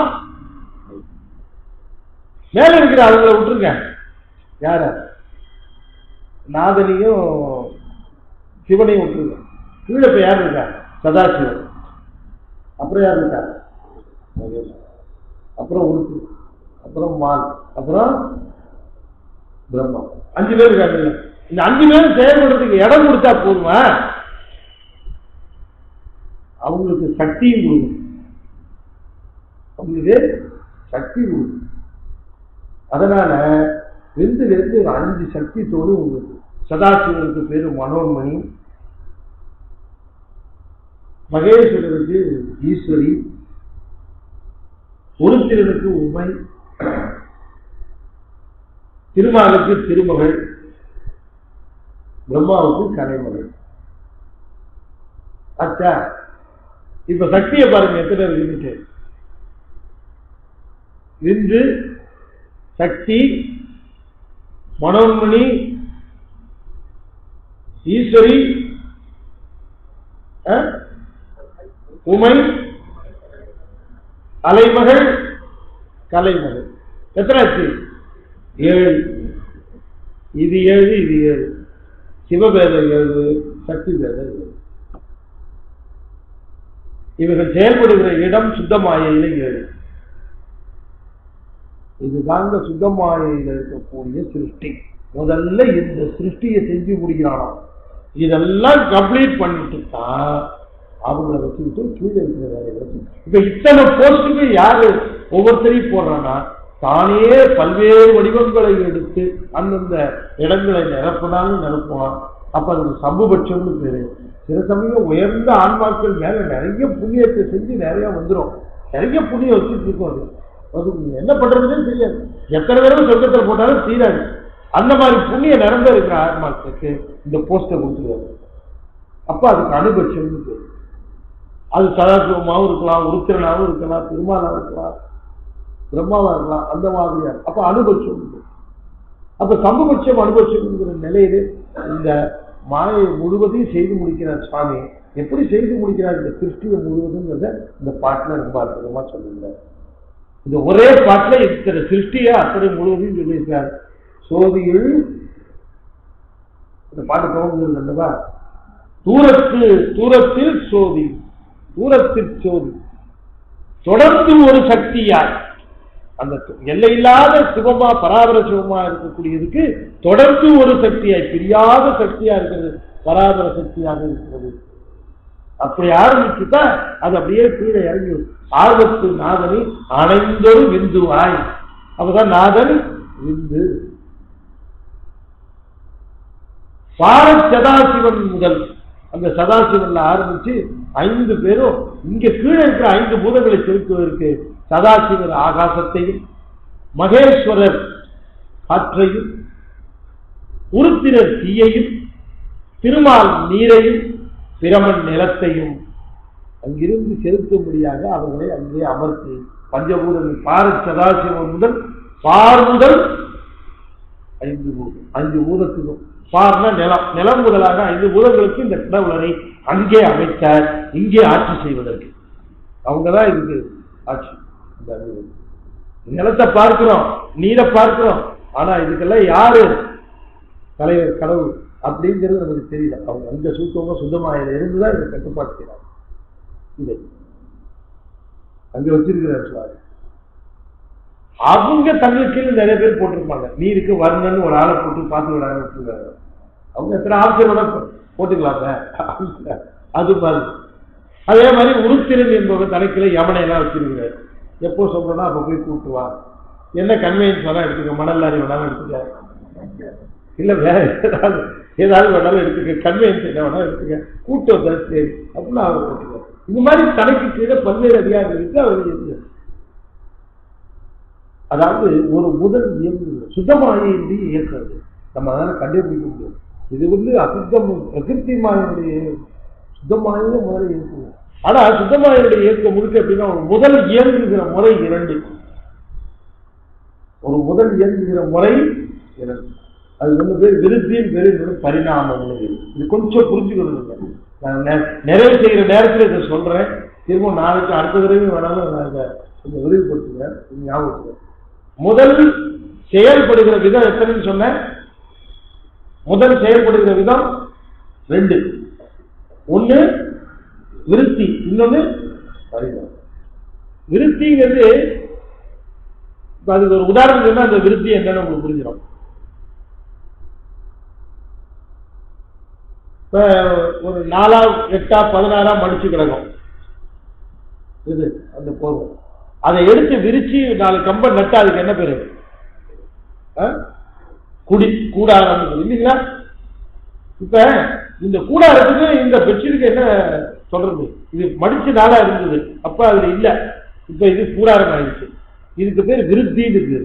மேல இருக்கிற அவங்கள விட்டுருங்க யார நாதனையும் சிவனையும் விட்டுருங்க கீழே இப்ப யார் இருக்கா சதாசிவன் அப்புறம் யார் இருக்கா மகேஸ்வரன் அப்புறம் உருத்திரன் அப்புறம் மால் அப்புறம் பிரம்மம் அஞ்சு பேர் இருக்காங்க இந்த அஞ்சு பேரும் செயல்படுறதுக்கு இடம் கொடுத்தா போதுமா அவங்களுக்கு சக்தியும் கொடுக்கும் அவங்களுக்கு சக்தி கொடுக்கும் அதனால ரெண்டுல இருந்து ஒரு அஞ்சு சக்தி தோடு உங்களுக்கு சதாசிவனுக்கு பேரு மனோன்மணி மகேஸ்வரருக்கு ஈஸ்வரி ஒருத்திரனுக்கு உமை திருமாலுக்கு திருமகள் பிரம்மாவுக்கு கலைமகள் அச்சா இப்ப சக்தியை பாருங்க எத்தனை இருக்கு இன்று சக்தி மனோன்மணி ஈஸ்வரி அஹ், உமை அலைமகள் கலைமகள் எத்தனை ஆச்சு ஏழு இது ஏழு இது ஏழு சிவபேதம் ஏழு சக்தி பேதம் ஏழு இவர்கள் செயல்படுகிற இடம் சுத்தமாயில ஏழு இதுதாங்க சுத்தமாயில இருக்கக்கூடிய சிருஷ்டி முதல்ல இந்த சிருஷ்டியை செஞ்சு முடிக்கிறானாம் இதெல்லாம் கம்ப்ளீட் பண்ணிட்டு தான் அவங்கள வச்சுக்கிட்டு கீழே இருக்கிற வேலைகளை செய்யணும். இப்ப இத்தனை போஸ்டுக்கு யாரு ஒவ்வொருத்தரையும் போடுறான்னா தானே பல்வேறு வடிவங்களை எடுத்து அந்தந்த இடங்களை நிரப்பினாலும் நிரப்புவான் அப்ப அதுக்கு சம்புபட்சம்னு பேரு சில சமயம் உயர்ந்த ஆன்மாக்கள் மேல நிறைய புண்ணியத்தை செஞ்சு நிறைய வந்துடும் நிறைய புண்ணியம் வச்சுட்டு இருக்கும் அது அது என்ன பண்றதுன்னு தெரியாது எத்தனை தடவை சொர்க்கத்தில் போட்டாலும் தீராது அந்த மாதிரி புண்ணிய நிரம்ப இருக்கிற ஆன்மாக்களுக்கு இந்த போஸ்டை கொடுத்துருவாரு அப்ப அதுக்கு அனுபட்சம்னு பேரு அது சதாசிவமாவும் இருக்கலாம் உருத்திரனாவும் இருக்கலாம் திருமாலாவும் இருக்கலாம் பிரம்மாவா இருக்கலாம் அந்த மாதிரியா அப்ப அனுபட்சம் உண்டு. அப்ப சம்பபட்சம் அனுபட்சம்ங்கிற நிலையிலே இந்த மாயை முழுவதையும் செய்து முடிக்கிறார் சுவாமி எப்படி செய்து முடிக்கிறார் இந்த சிருஷ்டியை முழுவதுங்கிறத இந்த பாட்டுல ரொம்ப அற்புதமா சொல்லுகிறார் இந்த ஒரே பாட்டுல இத்தனை சிருஷ்டியா அத்தனை முழுவதையும் சொல்லியிருக்கார் சோதியில் இந்த பாட்டு துவங்குகிறது அல்லவா தூரத்து தூரத்தில் சோதி தூரத்தில் சோதி தொடர்ந்து ஒரு சக்தியாய் அந்த எல்லையில்லாத சிவமா பராபர சிவமா இருக்கக்கூடியதுக்கு தொடர்ந்து ஒரு சக்தியாய் பிரியாத சக்தியா இருக்கிறது பராபர சக்தியாக இருக்கிறது அப்படி ஆரம்பிச்சுட்டா அது அப்படியே கீழே இறங்கி வரும். ஆர்வத்து நாதனை அணைந்தொரு விந்துவாய் அப்பதான் நாதன் விந்து பாரத் சதாசிவன் முதல் அந்த சதாசிவன்ல ஆரம்பிச்சு ஐந்து பேரும் இங்க கீழே இருக்கிற ஐந்து பூதங்களை செலுத்துவதற்கு சதாசிவர் ஆகாசத்தையும் மகேஸ்வரர் காற்றையும் உருத்திரர் தீயையும் திருமால் நீரையும் பிரமன் நிலத்தையும் அங்கிருந்து செலுத்தும்படியாக அவர்களை அங்கே அமர்த்தி பஞ்சபூதங்கள் பாரத் சதாசிவன் முதல் பார் முதல் ஐந்து பூதம் அஞ்சு பூதத்துக்கும் பார்னா நிலம் நிலம் முதலாக ஐந்து பூதங்களுக்கு இந்த கடவுளரை அங்கே அமைத்தார் இங்கே ஆட்சி செய்வதற்கு அவங்கதான் இதுக்கு ஆட்சி இந்த அறிவு. நிலத்தை பார்க்கிறோம் நீரை பார்க்கிறோம் ஆனா இதுக்கெல்லாம் யாரு தலைவர் கடவுள் அப்படிங்கிறது நமக்கு தெரியல அவங்க அங்க சுத்தமா சுத்தமாக இருந்துதான் இதை கட்டுப்பாடு செய்யறாங்க இதை அங்க வச்சிருக்கிறார் சுவாமி அவங்க தங்களுக்கு நிறைய பேர் போட்டிருப்பாங்க நீருக்கு வர்ணன்னு ஒரு ஆளை போட்டு பார்த்து விடாம விட்டுருக்காங்க அவங்க எத்தனை ஆசிரியரோட போட்டுக்கலாங்க அது மாதிரி அதே மாதிரி உருத்திரன் என்பவர் தனக்கில யமனை எல்லாம் வச்சிருக்கிறார் எப்போ சொல்றோம்னா அப்ப போய் கூட்டுவா என்ன கன்வீனியன்ஸ் வேணா எடுத்துக்க மணல் லாரி வேணாலும் எடுத்துக்க இல்ல வேற ஏதாவது ஏதாவது வேணாலும் எடுத்துக்க கன்வீனியன்ஸ் என்ன வேணாலும் எடுத்துக்க கூட்டு வந்தா சரி அப்படின்னு அவர் போட்டுக்க இது மாதிரி தனக்கு கீழே பல்வேறு அதிகாரிகள் இருக்கு அவர் இருக்கு அதாவது ஒரு முதல் இயங்குது சுத்தமாக இருந்து இயக்குறது நம்ம அதனால கண்டுபிடிக்க முடியாது இது வந்து அசுத்தம் பிரகிருதி மாயினுடைய சுத்தமாயில முதல்ல இயக்குது ஆனா சுத்தமாயினுடைய இயக்க முழுக்க எப்படின்னா ஒரு முதல் இயங்குகிற முறை இரண்டு ஒரு முதல் இயங்குகிற முறை இரண்டு அது வந்து பேர் விருத்தியும் பேர் இன்னொரு பரிணாமம்னு பேரு. இது கொஞ்சம் புரிஞ்சுக்கணுங்க நான் நெ- நிறைவு செய்கிற நேரத்தில் இதை சொல்றேன் திரும்ப நாளைக்கு அடுத்த தடவை வேணாலும் நான் இதை கொஞ்சம் விரிவுபடுத்துவேன் இது ஞாபகம் முதல் செயல்படுகிற விதம் எத்தனைன்னு சொன்னேன் முதல் செயல்படுகிற விதம் ரெண்டு ஒண்ணு விருத்தி இன்னொன்னு பரிணாமம் விருத்திங்கிறது இப்ப அதுக்கு ஒரு உதாரணம் சொன்னா அந்த விருத்தி என்னன்னு உங்களுக்கு புரிஞ்சிடும் இப்ப ஒரு நாலா எட்டா பதினாறா மடிச்சு கிடக்கும் இது அந்த போர்வை அதை எடுத்து விரிச்சு நாலு கம்பை நட்டா அதுக்கு என்ன பேரு ஆ? குடி கூடாரம் இல்லைங்களா இப்ப இந்த கூடாரத்துக்கு இந்த பெட்ஷீட்டுக்கு என்ன சொல்றது இது மடிச்ச நாளா இருந்தது அப்ப அதுல இல்ல இப்ப இது கூடாரம் ஆயிடுச்சு இதுக்கு பேர் விருத்தின்னு பேரு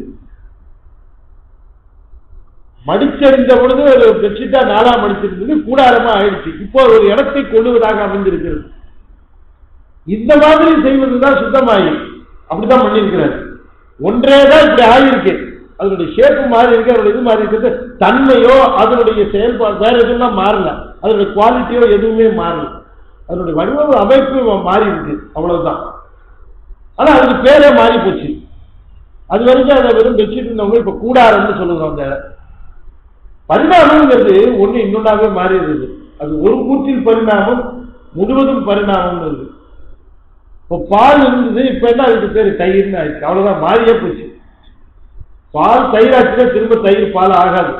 மடிச்சறிந்த பொழுது ஒரு பெட்ஷீட்டா நாளா மடிச்சிருந்தது கூடாரமா ஆயிடுச்சு இப்போ ஒரு இடத்தை கொள்ளுவதாக அமைந்திருக்கிறது இந்த மாதிரி செய்வதுதான் சுத்தமாயி அப்படிதான் பண்ணியிருக்கிறார் ஒன்றே தான் இப்படி ஆகியிருக்கு அதனுடைய ஷேப்பு மாறி இருக்கு அதனுடைய இது மாறி இருக்கிறது தன்மையோ அதனுடைய செயல்பாடு வேற எதுவும் மாறல அதனுடைய குவாலிட்டியோ எதுவுமே மாறல அதனுடைய வடிவ அமைப்பு மாறி இருக்கு அவ்வளவுதான் ஆனா அதுக்கு பேரே மாறி போச்சு அது வரைக்கும் அதை வெறும் பெட்ஷீட் இருந்தவங்க இப்ப கூடாரம்னு சொல்லுறோம் அந்த பரிணாமங்கிறது ஒண்ணு இன்னொன்னாவே மாறி இருக்குது அது ஒரு கூற்றில் பரிணாமம் முழுவதும் பரிணாமம் இருக்கு இப்போ பால் இருந்தது இப்ப என்ன அதுக்கு பேரு தயிர்னு ஆயிடுச்சு அவ்வளவுதான் மாறியே போச்சு பால் தயிராச்சுன்னா திரும்ப தயிர் பால் ஆகாது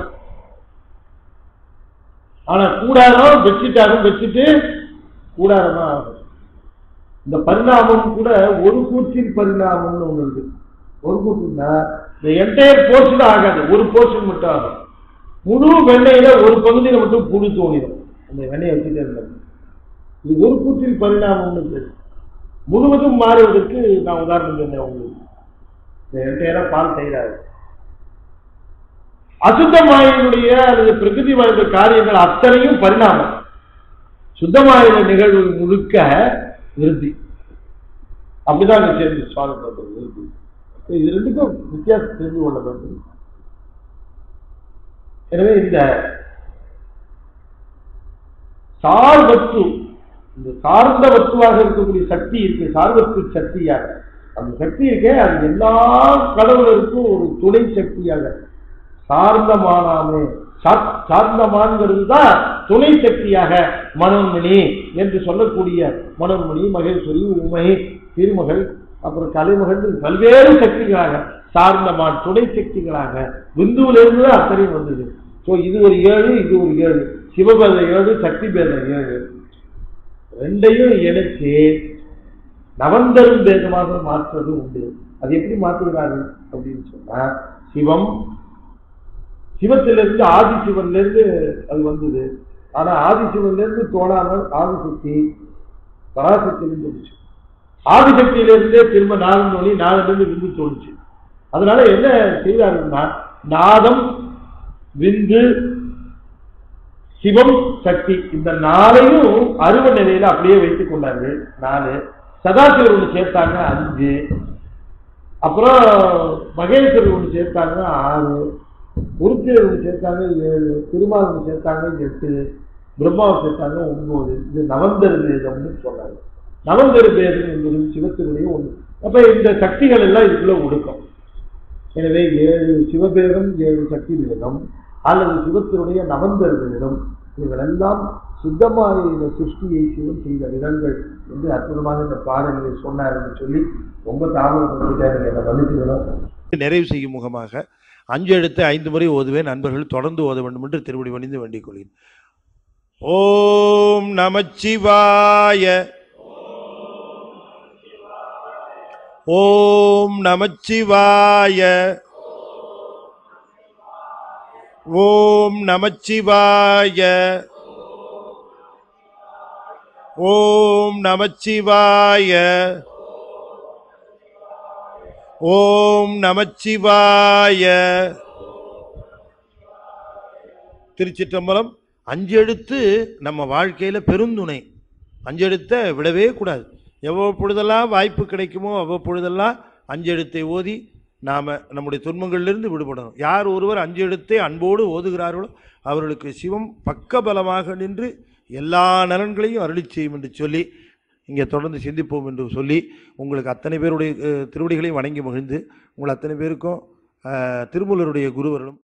ஆனா கூடாரம் பெட்ஷீட் ஆகும் பெட்ஷீட்டு கூடாரமா ஆகும் இந்த பரிணாமம் கூட ஒரு கூற்றில் பரிணாமம்னு ஒண்ணு இருக்கு ஒரு கூற்றுனா இந்த என்டையர் போர்ஷன் ஆகாது ஒரு போர்ஷன் மட்டும் ஆகும் முழு வெண்ணெயில ஒரு பகுதியில மட்டும் புழு தோணிடும் அந்த வெண்ணெயை வச்சுட்டே இருந்தாங்க இது ஒரு கூற்றில் பரிணாமம்னு பேரு முழுவதும் மாறுவதற்கு நான் உதாரணம் சொன்னேன் உங்களுக்கு இந்த என்டையரா பால் தயிராது அசுத்தமாயினுடைய அல்லது பிரகிருதி வாழ்ந்த காரியங்கள் அத்தனையும் பரிணாமம் சுத்தமாயின நிகழ்வு முழுக்க விருத்தி அப்படிதான் இங்க சேர்ந்து சுவாமி சொல்றது விருத்தி இது ரெண்டுக்கும் வித்தியாசம் தெரிந்து கொள்ள வேண்டும் எனவே இந்த சார் வஸ்து இந்த சார்ந்த வஸ்துவாக இருக்கக்கூடிய சக்தி இருக்கு சார்வஸ்து சக்தியாக அந்த சக்தி இருக்கே அது எல்லா கடவுளருக்கும் ஒரு துணை சக்தியாக சார்ந்தமானாமே சார்- சார்ந்தமான்கிறது தான் துணை சக்தியாக மனோன்மணி என்று சொல்லக்கூடிய மனோன்மணி மகேஸ்வரி உமை திருமகள் அப்புறம் கலைமகள் பல்வேறு சக்திகளாக சார்ந்தமான் துணை சக்திகளாக பிந்துவிலிருந்து தான் அத்தனையும் வந்தது ஸோ இது ஒரு ஏழு இது ஒரு ஏழு சிவபேத ஏழு சக்தி பேதம் ஏழு ரெண்டையும் இணைச்சு நவந்தரும் பேதமாக மாற்றுறது உண்டு அது எப்படி மாற்றுகிறார்கள் அப்படின்னு சொன்னா சிவம் சிவத்திலிருந்து ஆதிசிவன்ல இருந்து அது வந்தது ஆனா ஆதிசிவன்ல இருந்து தோணாமல் ஆதிசக்தி பராசக்தியிலிருந்து வந்துச்சு ஆதிசக்தியிலிருந்தே திரும்ப நாதம் தோணி நாதத்திலிருந்து விந்து தோணுச்சு அதனால என்ன செய்தாருன்னா நாதம் விந்து சிவம் சக்தி இந்த நாளையும் அருவ நிலையில அப்படியே வைத்துக் கொண்டார்கள் நாலு சதாசிவர் ஒன்று சேர்த்தாங்க அஞ்சு அப்புறம் மகேஸ்வரர் ஒன்று சேர்த்தாங்க ஆறு உருத்திரர் ஒன்று சேர்த்தாங்க ஏழு திருமால் ஒன்று சேர்த்தாங்க எட்டு பிரம்மாவை சேர்த்தாங்க ஒன்பது இது நவந்தர வேதம்னு சொன்னாங்க நவந்தர வேதம் என்பது சிவத்தினுடைய ஒன்று அப்ப இந்த சக்திகள் எல்லாம் இதுக்குள்ள ஒடுக்கம் எனவே ஏழு சிவபேதம் ஏழு சக்தி வேதம் அல்லது சிவத்தினுடைய நவந்தர வேதம் இவைகளெல்லாம் சுத்தமாக இந்த சிருஷ்டியை சிவன் செய்த விதங்கள் என்று அற்புதமாக இந்த பாடல்களை சொன்னார் என்று சொல்லி ரொம்ப தாமதப்படுத்திட்டாங்க என்னை மன்னிச்சுக்கணும் நிறைவு செய்யும் முகமாக அஞ்சு எழுத்து ஐந்து முறை ஓதுவேன் நண்பர்கள் தொடர்ந்து ஓத வேண்டும் என்று திருவடி பணிந்து வேண்டிக் கொள்கிறேன் ஓம் நமச்சிவாய ஓம் நமச்சிவாய ஓம் நமச்சிவாய ஓம் நமச்சிவாய ஓம் நமச்சிவாய திருச்சிற்றம்பலம் அஞ்சு எழுத்து நம்ம வாழ்க்கையில பெருந்துணை அஞ்சு எழுத்தை விடவே கூடாது எவ்வளவு வாய்ப்பு கிடைக்குமோ அவ்வப்பொழுதெல்லாம் அஞ்சு எழுத்தை ஓதி நாம் நம்முடைய துன்பங்களிலிருந்து விடுபடணும் யார் ஒருவர் அஞ்சு எழுத்தை அன்போடு ஓதுகிறார்களோ அவர்களுக்கு சிவம் பக்கபலமாக நின்று எல்லா நலன்களையும் அருளி செய்யும் என்று சொல்லி இங்கே தொடர்ந்து சிந்திப்போம் என்று சொல்லி உங்களுக்கு அத்தனை பேருடைய அஹ், திருவடிகளையும் வணங்கி மகிழ்ந்து உங்கள் அத்தனை பேருக்கும் அஹ், திருமூலருடைய குருவர்களும்